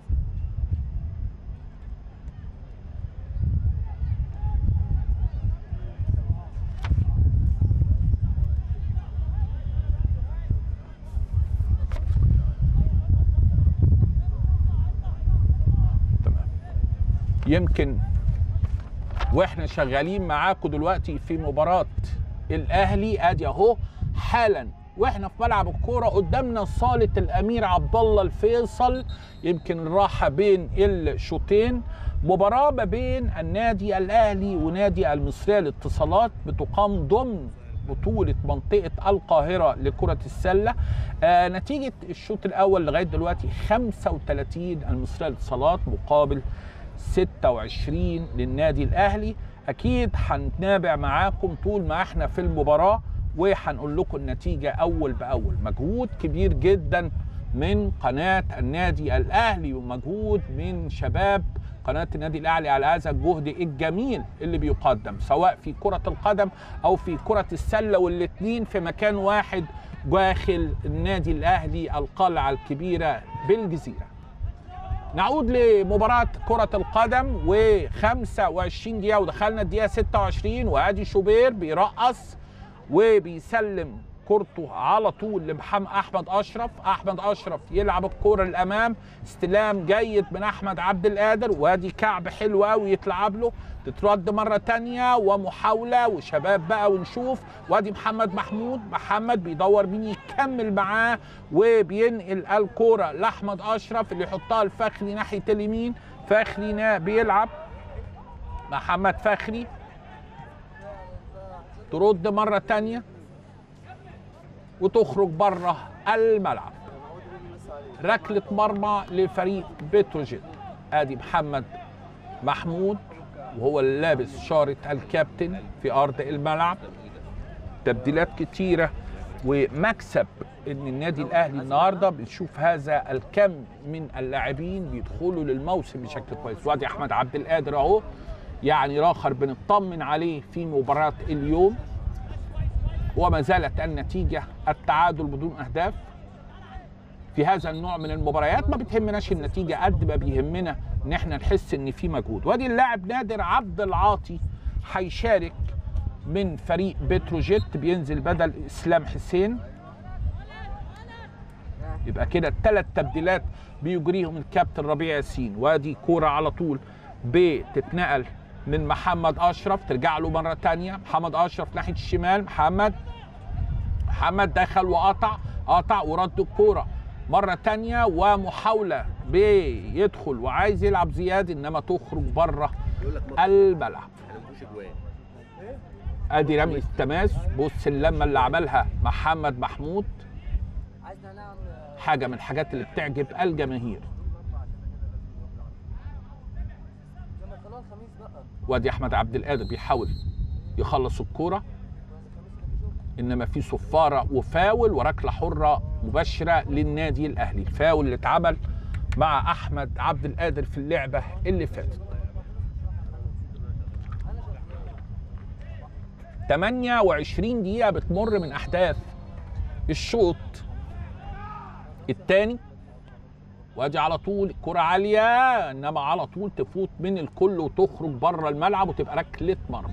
تمام يمكن واحنا شغالين معاكم دلوقتي في مباراة الاهلي ادي اهو حالا واحنا في ملعب الكوره قدامنا صاله الامير عبد الله الفيصل يمكن الراحه بين الشوطين مباراه ما بين النادي الاهلي ونادي المصريه للاتصالات بتقام ضمن بطولة منطقة القاهرة لكرة السلة آه نتيجة الشوط الأول لغاية دلوقتي 35 المصرية للاتصالات مقابل 26 للنادي الأهلي أكيد هنتابع معاكم طول ما احنا في المباراة وهنقول لكم النتيجة أول بأول مجهود كبير جدا من قناة النادي الأهلي ومجهود من شباب قناة النادي الأهلي على هذا الجهد الجميل اللي بيقدم سواء في كرة القدم أو في كرة السلة والاتنين في مكان واحد داخل النادي الأهلي القلعة الكبيرة بالجزيرة نعود لمباراة كرة القدم و25 دقيقة ودخلنا الدقيقة 26 وادي شوبير بيرقص وبيسلم كورته على طول لمحمد احمد اشرف احمد اشرف يلعب الكوره للامام استلام جيد من احمد عبد القادر وادي كعب حلو قوي يتلعب له تترد مره تانية ومحاوله وشباب بقى ونشوف وادي محمد محمود محمد بيدور مين يكمل معاه وبينقل الكوره لاحمد اشرف اللي يحطها الفخري ناحيه اليمين فخري بيلعب محمد فخري ترد مرة تانية وتخرج بره الملعب ركلة مرمى لفريق بتروجيت ادي محمد محمود وهو اللي لابس شارة الكابتن في ارض الملعب تبديلات كتيرة ومكسب ان النادي الاهلي النهارده بنشوف هذا الكم من اللاعبين بيدخلوا للموسم بشكل كويس وادي احمد عبد القادر اهو يعني راخر بنطمن عليه في مباراة اليوم وما زالت النتيجة التعادل بدون أهداف في هذا النوع من المباريات ما بتهمناش النتيجة قد ما بيهمنا إن احنا نحس إن في مجهود وادي اللاعب نادر عبد العاطي هيشارك من فريق بتروجيت بينزل بدل إسلام حسين يبقى كده الثلاث تبديلات بيجريهم الكابتن ربيع ياسين وادي كورة على طول بتتنقل من محمد اشرف ترجع له مره تانية محمد اشرف ناحيه الشمال محمد محمد دخل وقطع قطع ورد الكوره مره تانية ومحاوله بيدخل وعايز يلعب زياد انما تخرج بره الملعب ادي رمي التماس بص اللمه اللي عملها محمد محمود حاجه من الحاجات اللي بتعجب الجماهير وادي احمد عبد القادر بيحاول يخلص الكوره انما في صفاره وفاول وركله حره مباشره للنادي الاهلي الفاول اللي اتعمل مع احمد عبد القادر في اللعبه اللي فاتت 28 دقيقة بتمر من أحداث الشوط الثاني وادي على طول الكرة عالية انما على طول تفوت من الكل وتخرج بره الملعب وتبقى ركلة مرمى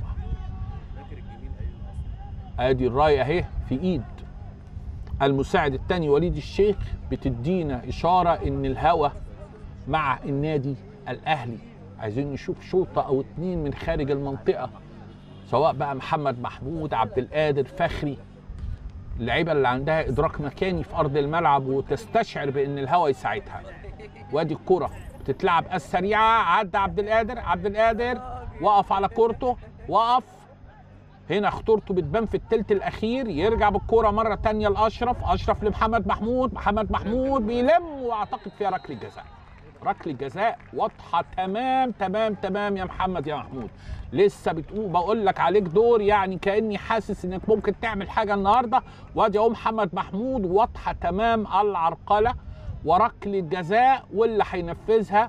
ادي الراية اهي في ايد المساعد الثاني وليد الشيخ بتدينا اشارة ان الهوا مع النادي الاهلي عايزين نشوف شوطة او اتنين من خارج المنطقة سواء بقى محمد محمود عبد القادر فخري اللعيبه اللي عندها ادراك مكاني في ارض الملعب وتستشعر بان الهواء يساعدها وادي الكره بتتلعب السريعه عدى عبد القادر عبد القادر وقف على كورته وقف هنا خطورته بتبان في الثلث الاخير يرجع بالكوره مره تانية لاشرف اشرف لمحمد محمود محمد محمود بيلم واعتقد فيها ركله جزاء ركله جزاء واضحه تمام تمام تمام يا محمد يا محمود لسه بتقول بقول لك عليك دور يعني كاني حاسس انك ممكن تعمل حاجه النهارده وادي اهو محمد محمود واضحه تمام العرقله وركله جزاء واللي هينفذها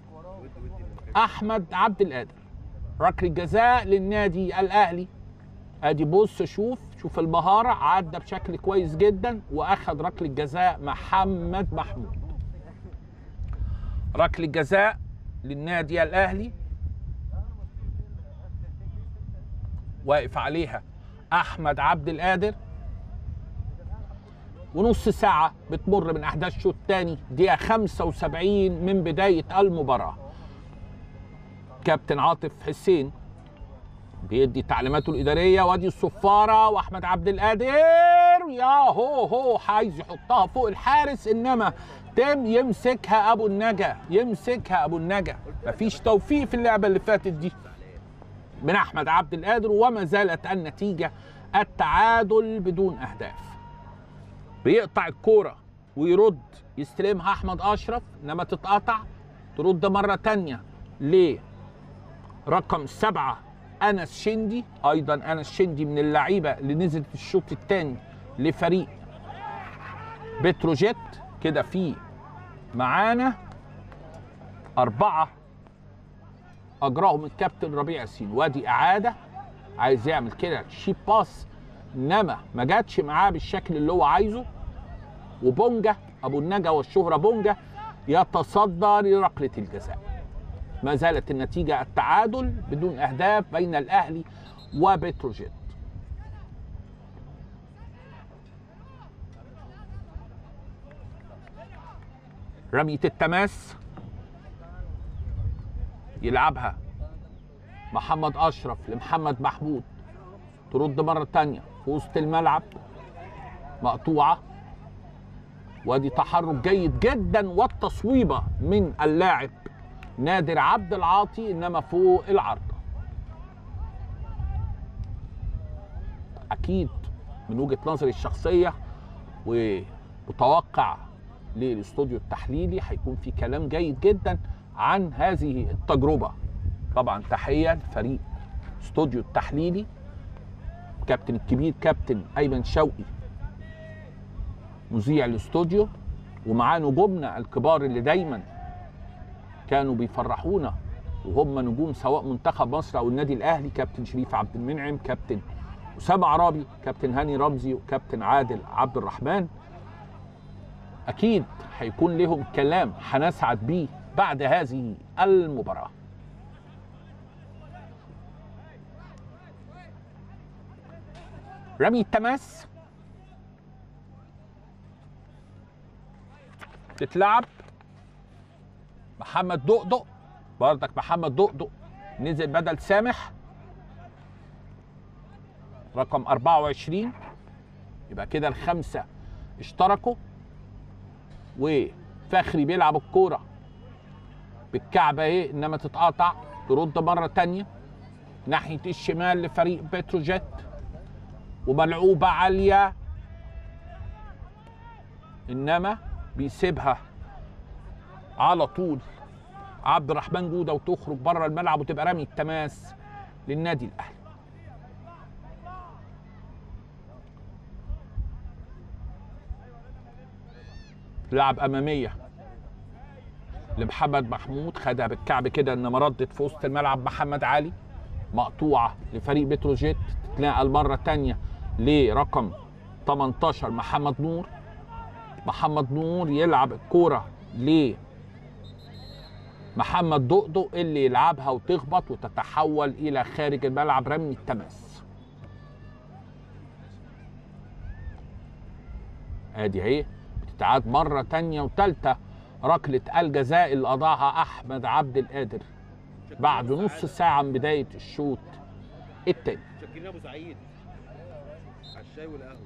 احمد عبد القادر ركله جزاء للنادي الاهلي ادي بص شوف شوف المهاره عدى بشكل كويس جدا واخد ركله جزاء محمد محمود ركله جزاء للنادي الاهلي واقف عليها احمد عبد القادر ونص ساعة بتمر من أحداث الشوط الثاني دقيقة 75 من بداية المباراة. كابتن عاطف حسين بيدي تعليماته الإدارية وادي الصفارة وأحمد عبد القادر يا هو هو عايز يحطها فوق الحارس إنما تم يمسكها أبو النجا يمسكها أبو النجا مفيش توفيق في اللعبة اللي فاتت دي من أحمد عبد القادر وما زالت النتيجة التعادل بدون أهداف. بيقطع الكوره ويرد يستلمها احمد اشرف انما تتقطع ترد مره تانية ليه رقم سبعة انس شندي ايضا انس شندي من اللعيبه اللي نزلت الشوط الثاني لفريق بتروجيت كده في معانا أربعة أجراهم الكابتن ربيع ياسين وادي إعادة عايز يعمل كده شيب باس انما ما جاتش معاه بالشكل اللي هو عايزه وبونجا ابو النجا والشهره بونجا يتصدى لركله الجزاء ما زالت النتيجه التعادل بدون اهداف بين الاهلي وبتروجيت رميه التماس يلعبها محمد اشرف لمحمد محمود ترد مرة تانية في وسط الملعب مقطوعة وادي تحرك جيد جدا والتصويبة من اللاعب نادر عبد العاطي انما فوق العارضة اكيد من وجهة نظري الشخصية ومتوقع للاستوديو التحليلي هيكون في كلام جيد جدا عن هذه التجربة طبعا تحية لفريق استوديو التحليلي الكابتن الكبير كابتن ايمن شوقي مذيع الاستوديو ومعاه نجومنا الكبار اللي دايما كانوا بيفرحونا وهم نجوم سواء منتخب مصر او النادي الاهلي كابتن شريف عبد المنعم كابتن اسامه عرابي كابتن هاني رمزي وكابتن عادل عبد الرحمن اكيد هيكون لهم كلام هنسعد بيه بعد هذه المباراه رمي التماس تتلعب محمد دقدق بردك محمد دقدق نزل بدل سامح رقم 24 يبقى كده الخمسة اشتركوا وفخري بيلعب الكورة بالكعبة ايه انما تتقاطع ترد مرة تانية ناحية الشمال لفريق بتروجيت وملعوبة عالية إنما بيسيبها على طول عبد الرحمن جودة وتخرج بره الملعب وتبقى رمي التماس للنادي الأهلي لعب أمامية لمحمد محمود خدها بالكعب كده انما ردت في وسط الملعب محمد علي مقطوعه لفريق بتروجيت تتنقل مره تانية لرقم 18 محمد نور محمد نور يلعب الكوره ل محمد دقدق اللي يلعبها وتخبط وتتحول الى خارج الملعب رمي التماس ادي اهي بتتعاد مره تانية وتالتة ركله الجزاء اللي قضاها احمد عبد القادر بعد نص ساعه من بدايه الشوط التاني شكرين ابو سعيد على الشاي والقهوه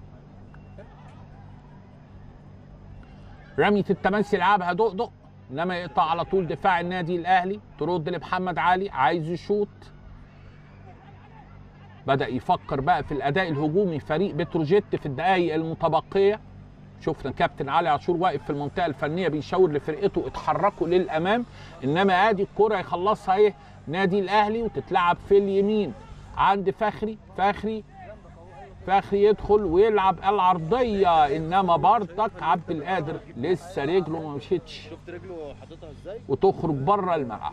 رمية التماس يلعبها دقدق انما يقطع على طول دفاع النادي الاهلي ترد لمحمد علي عايز يشوط بدا يفكر بقى في الاداء الهجومي فريق بتروجيت في الدقائق المتبقيه شفنا كابتن علي عاشور واقف في المنطقه الفنيه بيشاور لفرقته اتحركوا للامام انما ادي الكره يخلصها ايه نادي الاهلي وتتلعب في اليمين عند فخري فخري فخري يدخل ويلعب العرضيه انما برضك عبد القادر لسه رجله ما مشيتش شفت رجله حاططها ازاي؟ وتخرج بره الملعب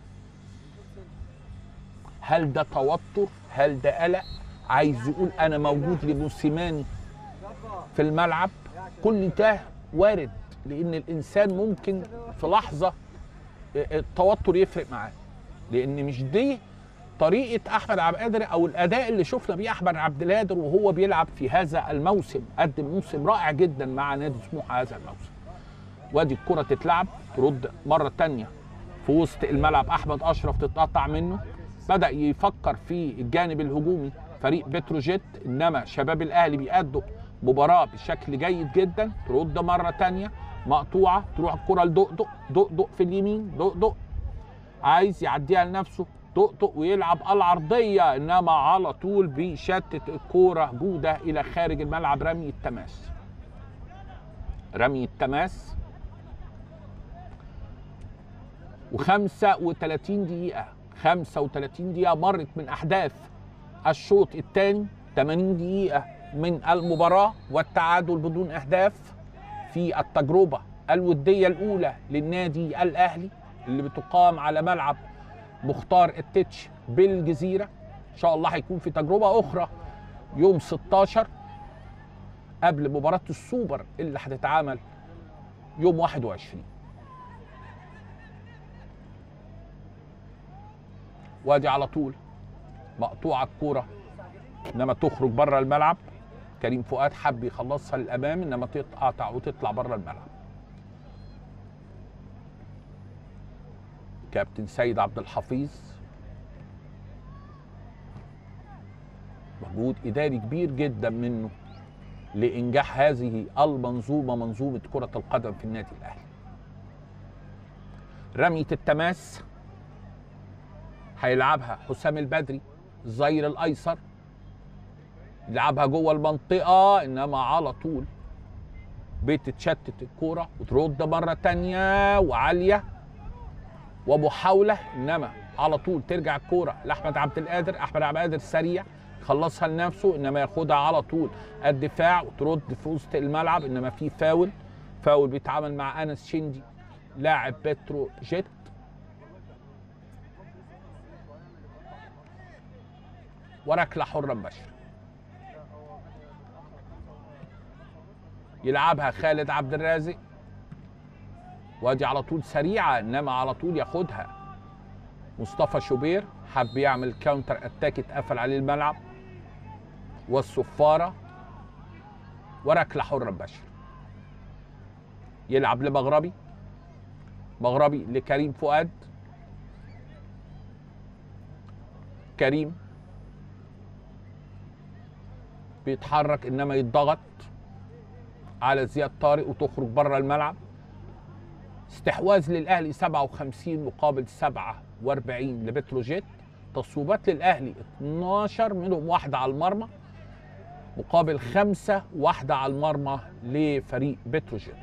هل ده توتر هل ده قلق عايز يقول انا موجود لموسيماني في الملعب كل ده وارد لان الانسان ممكن في لحظه التوتر يفرق معاه لان مش دي طريقه احمد عبد القادر او الاداء اللي شفنا بيه احمد عبد القادر وهو بيلعب في هذا الموسم قدم موسم رائع جدا مع نادي سموحه هذا الموسم وادي الكره تتلعب ترد مره تانية في وسط الملعب احمد اشرف تتقطع منه بدا يفكر في الجانب الهجومي فريق بتروجيت انما شباب الاهلي بيأدوا مباراه بشكل جيد جدا ترد مره تانية مقطوعه تروح الكره لدقدق دقدق في اليمين دقدق عايز يعديها لنفسه دقدق ويلعب العرضيه انما على طول بيشتت الكوره جوده الى خارج الملعب رمي التماس رمي التماس و35 دقيقة 35 دقيقة مرت من أحداث الشوط الثاني 80 دقيقة من المباراة والتعادل بدون أهداف في التجربة الودية الأولى للنادي الأهلي اللي بتقام على ملعب مختار التتش بالجزيرة إن شاء الله هيكون في تجربة أخرى يوم 16 قبل مباراة السوبر اللي هتتعمل يوم 21 وادي على طول مقطوعه الكوره انما تخرج بره الملعب كريم فؤاد حب يخلصها للامام انما تتقطع وتطلع بره الملعب كابتن سيد عبد الحفيظ مجهود اداري كبير جدا منه لانجاح هذه المنظومه منظومه كره القدم في النادي الاهلي رميه التماس هيلعبها حسام البدري الظهير الايسر يلعبها جوه المنطقه انما على طول بتتشتت الكوره وترد مره تانية وعاليه ومحاوله انما على طول ترجع الكوره لاحمد عبد القادر احمد عبد القادر سريع يخلصها لنفسه انما ياخدها على طول الدفاع وترد في وسط الملعب انما في فاول فاول بيتعامل مع انس شندي لاعب بترو جيت وركله حره مباشره يلعبها خالد عبد الرازق وادي على طول سريعه انما على طول ياخدها مصطفى شوبير حب يعمل كاونتر اتاك اتقفل عليه الملعب والصفاره وركله حره مباشره يلعب لمغربي مغربي لكريم فؤاد كريم بيتحرك انما يتضغط على زياد طارق وتخرج بره الملعب استحواذ للاهلي 57 مقابل 47 لبتروجيت تصويبات للاهلي 12 منهم واحده على المرمى مقابل خمسة واحدة على المرمى لفريق بتروجيت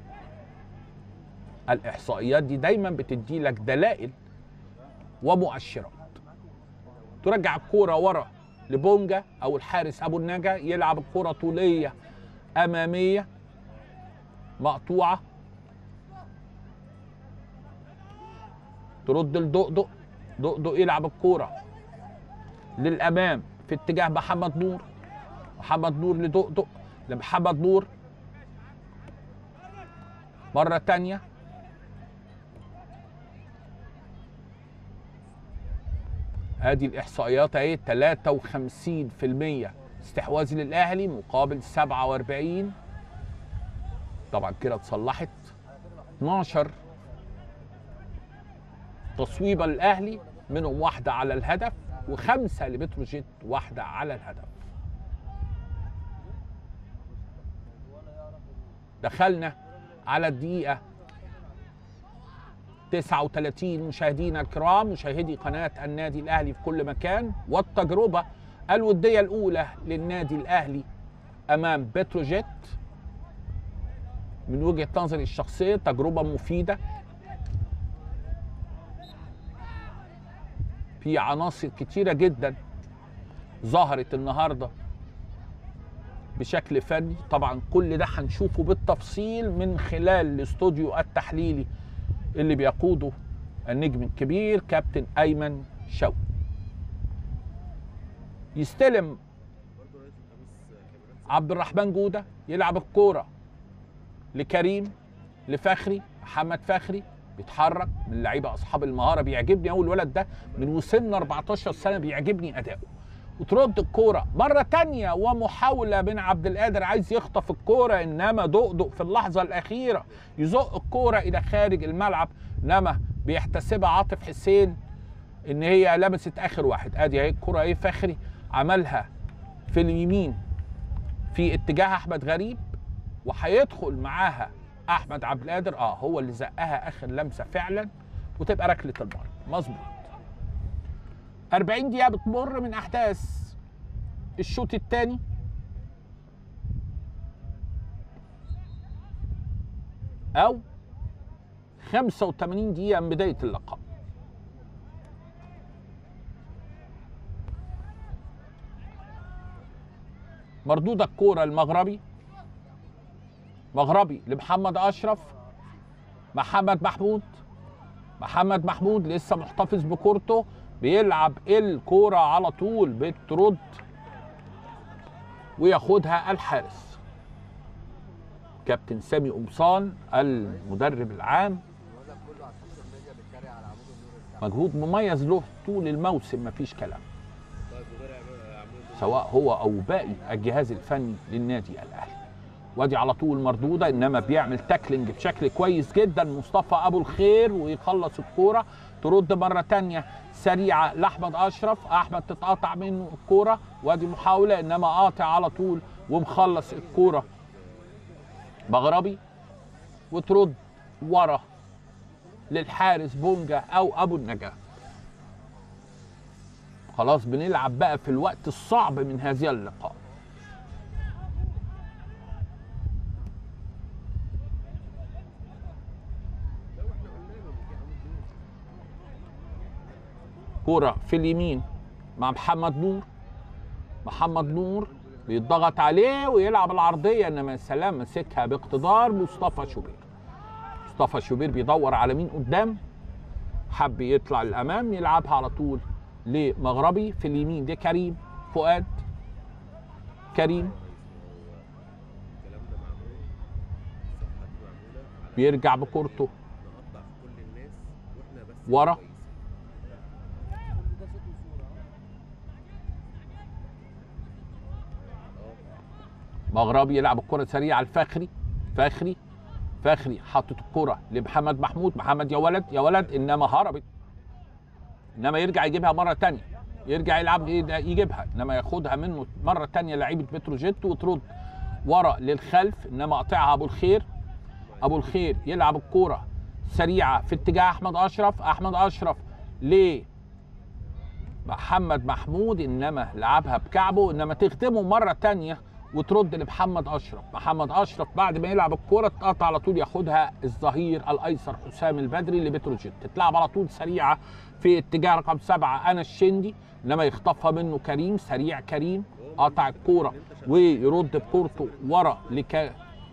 الإحصائيات دي دايما بتدي لك دلائل ومؤشرات ترجع الكورة ورا لبونجا أو الحارس أبو النجا يلعب الكرة طولية أمامية مقطوعة ترد لدقدق دقدق يلعب الكورة للأمام في اتجاه محمد نور محمد نور لدقدق لمحمد نور مرة تانية ادي الاحصائيات اهي 53% استحواذ للاهلي مقابل 47 طبعا كده اتصلحت 12 تصويبه للاهلي منهم واحده على الهدف وخمسه لبتروجيت واحده على الهدف دخلنا على الدقيقه 39 مشاهدينا الكرام مشاهدي قناة النادي الأهلي في كل مكان والتجربة الودية الأولى للنادي الأهلي أمام بتروجيت من وجهه نظري الشخصيه تجربه مفيده في عناصر كتيره جدا ظهرت النهارده بشكل فني طبعا كل ده هنشوفه بالتفصيل من خلال الاستوديو التحليلي اللي بيقوده النجم الكبير كابتن ايمن شوقي يستلم برضه رئيس الخميس كاميرات عبد الرحمن جوده يلعب الكوره لكريم لفخري محمد فخري بيتحرك من اللعيبه اصحاب المهاره بيعجبني اول الولد ده من وسن 14 سنه بيعجبني اداؤه وترد الكوره مره تانية ومحاوله من عبد القادر عايز يخطف الكوره انما دقدق في اللحظه الاخيره يزق الكوره الى خارج الملعب انما بيحتسبها عاطف حسين ان هي لمست اخر واحد ادي اهي الكوره ايه فخري عملها في اليمين في اتجاه احمد غريب وهيدخل معاها احمد عبد القادر اه هو اللي زقها اخر لمسه فعلا وتبقى ركله المرمى مظبوط 40 دقيقه بتمر من احداث الشوط الثاني او 85 دقيقه من بدايه اللقاء مردود الكوره المغربي مغربي لمحمد اشرف محمد محمود محمد محمود لسه محتفظ بكورته بيلعب الكوره على طول بترد وياخدها الحارس كابتن سامي قمصان المدرب العام مجهود مميز له طول الموسم مفيش كلام طيب وغير يعملوا يعملوا سواء هو او باقي الجهاز الفني للنادي الاهلي وادي على طول مردوده انما بيعمل تاكلينج بشكل كويس جدا مصطفى ابو الخير ويخلص الكوره ترد مره تانية سريعه لاحمد اشرف احمد تتقطع منه الكوره وادي محاوله انما قاطع على طول ومخلص الكوره مغربي وترد ورا للحارس بونجا او ابو النجاه خلاص بنلعب بقى في الوقت الصعب من هذه اللقاء كرة في اليمين مع محمد نور محمد نور بيضغط عليه ويلعب العرضية انما يا سلام مسكها باقتدار مصطفى شوبير مصطفى شوبير بيدور على مين قدام حب يطلع للامام يلعبها على طول لمغربي في اليمين ده كريم فؤاد كريم الكلام ده معمول الصفحه دي معموله على بيرجع بكورته نقطع في كل الناس واحنا بس ورا. كويسين. مغربي يلعب الكرة سريعة الفخري فخري فخري حاطط الكرة لمحمد محمود محمد يا ولد يا ولد انما هربت انما يرجع يجيبها مرة تانية يرجع يلعب يجيبها انما ياخدها منه مرة تانية لعيبة بتروجيت وترد ورا للخلف انما قطعها ابو الخير ابو الخير يلعب الكرة سريعة في اتجاه احمد اشرف احمد اشرف ليه محمد محمود انما لعبها بكعبه انما تخدمه مره تانية وترد لمحمد اشرف محمد اشرف بعد ما يلعب الكوره تقطع على طول ياخدها الظهير الايسر حسام البدري لبتروجيت تتلعب على طول سريعه في اتجاه رقم سبعه انا الشندي انما يخطفها منه كريم سريع كريم قطع الكوره ويرد بكورته ورا لك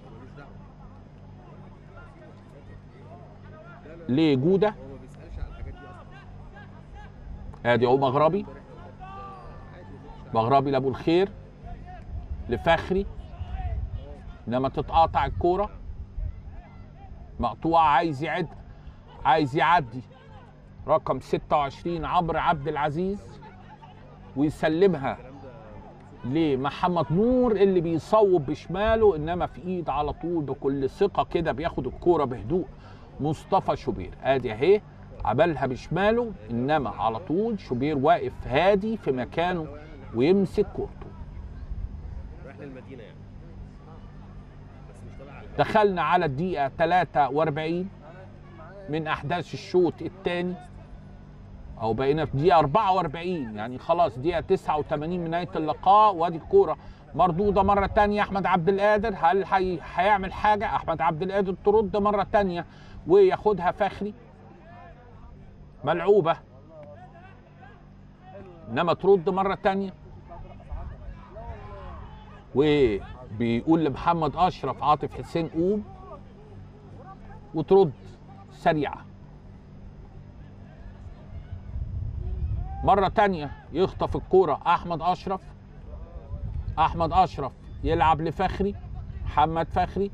لجوده هو ما بيسالش على الحاجات دي اصلا ادي اهو مغربي عادي مفيش مغربي لابو الخير لفخري لما تتقاطع الكوره مقطوعه عايز يعد عايز يعدي رقم 26 عمرو عبد العزيز ويسلمها الكلام ده لمحمد نور اللي بيصوب بشماله انما في ايد على طول بكل ثقه كده بياخد الكوره بهدوء مصطفى شوبير ادي اهي عملها بشماله انما على طول شوبير واقف هادي في مكانه ويمسك كورته رايح للمدينه يعني بس مش طالع على دخلنا على الدقيقة 43 من أحداث الشوط الثاني أو بقينا في دقيقة 44 يعني خلاص دقيقة 89 من نهاية اللقاء وادي الكورة مردودة مرة تانية أحمد عبد القادر هل هي... هيعمل حاجة أحمد عبد القادر ترد مرة تانية وياخدها فخري ملعوبة إنما ترد مرة تانية وبيقول لمحمد أشرف عاطف حسين قوم وترد سريعة مرة تانية يخطف الكورة أحمد أشرف أحمد أشرف يلعب لفخري محمد فخري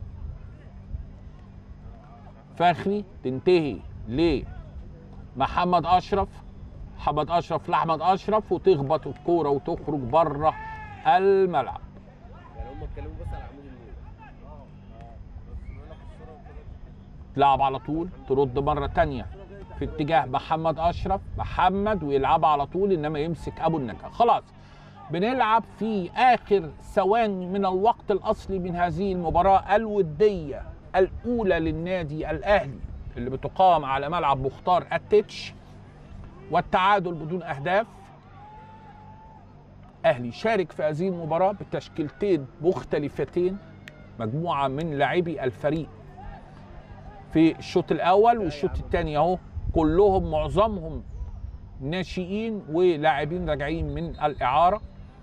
فخري تنتهي لمحمد أشرف محمد أشرف لأحمد أشرف وتخبط الكورة وتخرج بره الملعب يعني هم اتكلموا بس على عمود النور تلعب على طول ترد مرة تانية في اتجاه محمد أشرف محمد ويلعب على طول إنما يمسك أبو النجا خلاص بنلعب في آخر ثواني من الوقت الأصلي من هذه المباراة الودية الأولى للنادي الأهلي اللي بتقام على ملعب مختار التتش والتعادل بدون أهداف أهلي شارك في هذه المباراة بتشكيلتين مختلفتين مجموعة من لاعبي الفريق في الشوط الاول والشوط الثاني اهو كلهم معظمهم ناشئين ولاعبين راجعين من الاعاره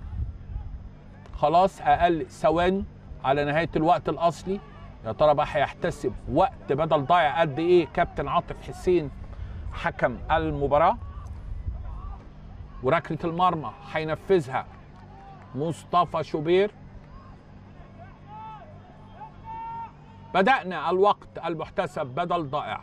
خلاص اقل ثواني على نهايه الوقت الاصلي يا ترى بقى هيحتسب وقت بدل ضايع قد ايه كابتن عاطف حسين حكم المباراه وركله المرمى هينفذها مصطفى شوبير بدأنا الوقت المحتسب بدل ضائع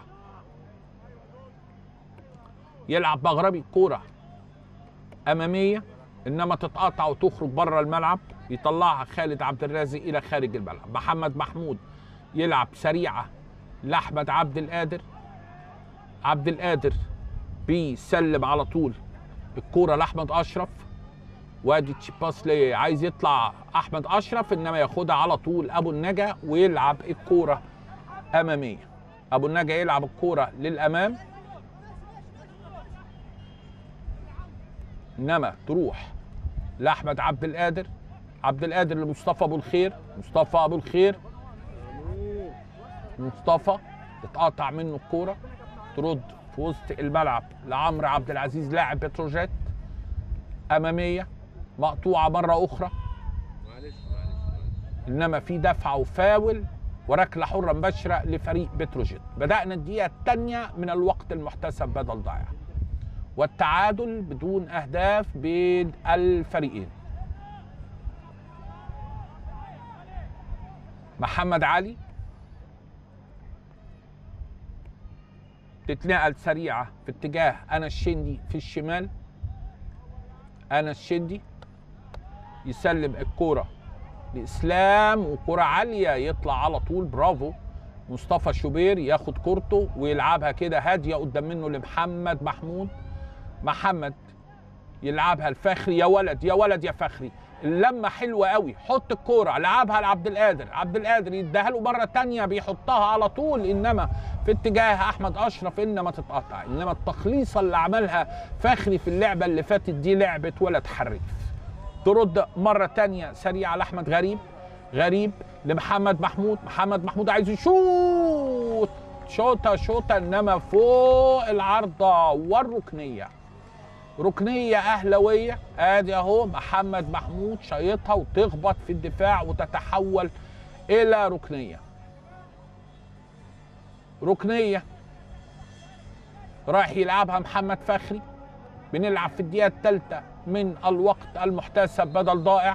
يلعب مغربي كورة أمامية إنما تتقطع وتخرج بره الملعب يطلعها خالد عبد الرازق إلى خارج الملعب محمد محمود يلعب سريعة لأحمد عبد القادر عبد القادر بيسلم على طول الكورة لأحمد أشرف وادي تشيباس ليه عايز يطلع احمد اشرف انما ياخدها على طول ابو النجا ويلعب الكوره اماميه ابو النجا يلعب الكوره للامام انما تروح لاحمد عبد القادر عبد القادر لمصطفى ابو الخير مصطفى ابو الخير مصطفى تتقطع منه الكوره ترد في وسط الملعب لعمرو عبد العزيز لاعب بتروجيت اماميه مقطوعه مره اخرى معلش معلش معلش انما في دفعه وفاول وركله حره مباشره لفريق بتروجيت بدانا الدقيقه الثانيه من الوقت المحتسب بدل ضائع والتعادل بدون اهداف بين الفريقين محمد علي تتنقل سريعه في اتجاه انا الشندي في الشمال انا الشندي يسلم الكوره لاسلام وكره عاليه يطلع على طول برافو مصطفى شوبير ياخد كورته ويلعبها كده هاديه قدام منه لمحمد محمود محمد يلعبها الفخري يا ولد يا ولد يا فخري اللمه حلوه قوي حط الكوره لعبها لعبد القادر عبد القادر يديها له مره تانية بيحطها على طول انما في اتجاه احمد اشرف انما تتقطع انما التخليصه اللي عملها فخري في اللعبه اللي فاتت دي لعبه ولد حريف ترد مره تانية سريعه لاحمد غريب غريب لمحمد محمود محمد محمود عايز يشوط شوطه شوطه انما فوق العارضه والركنيه ركنيه اهلاويه ادي اهو محمد محمود شايطها وتخبط في الدفاع وتتحول الى ركنيه ركنيه رايح يلعبها محمد فخري بنلعب في الدقيقه الثالثه من الوقت المحتسب بدل ضائع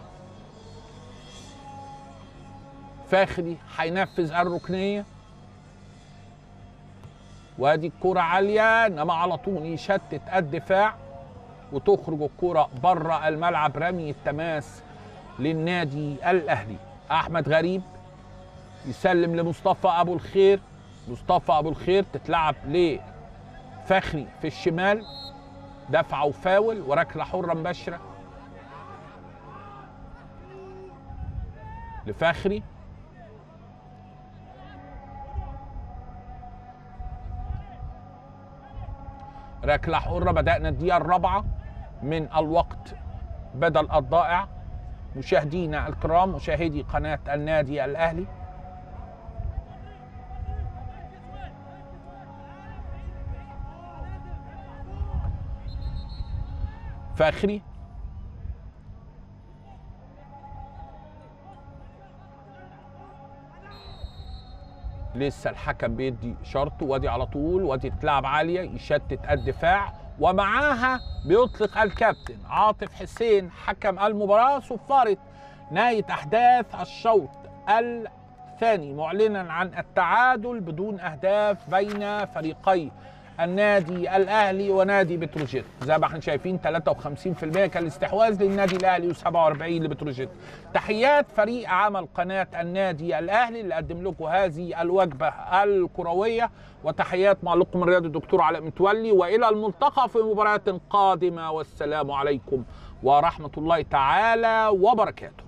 فخري هينفذ الركنيه وادي الكرة عالية انما على طول يشتت الدفاع وتخرج الكرة بره الملعب رمي التماس للنادي الاهلي احمد غريب يسلم لمصطفى ابو الخير مصطفى ابو الخير تتلعب لفخري في الشمال دفعه وفاول وركله حره مباشره لفخري ركله حره بدانا الدقيقه الرابعه من الوقت بدل الضائع مشاهدينا الكرام مشاهدي قناه النادي الاهلي فاخري لسه الحكم بيدي شرط وادي على طول وادي تلعب عاليه يشتت الدفاع ومعاها بيطلق الكابتن عاطف حسين حكم المباراه صفاره نهايه احداث الشوط الثاني معلنا عن التعادل بدون اهداف بين فريقي النادي الاهلي ونادي بتروجيت زي ما احنا شايفين 53% كان الاستحواذ للنادي الاهلي و47 لبتروجيت تحيات فريق عمل قناه النادي الاهلي اللي قدم لكم هذه الوجبه الكرويه وتحيات معلقكم الرياضي الدكتور علاء متولي والى الملتقى في مباريات قادمه والسلام عليكم ورحمه الله تعالى وبركاته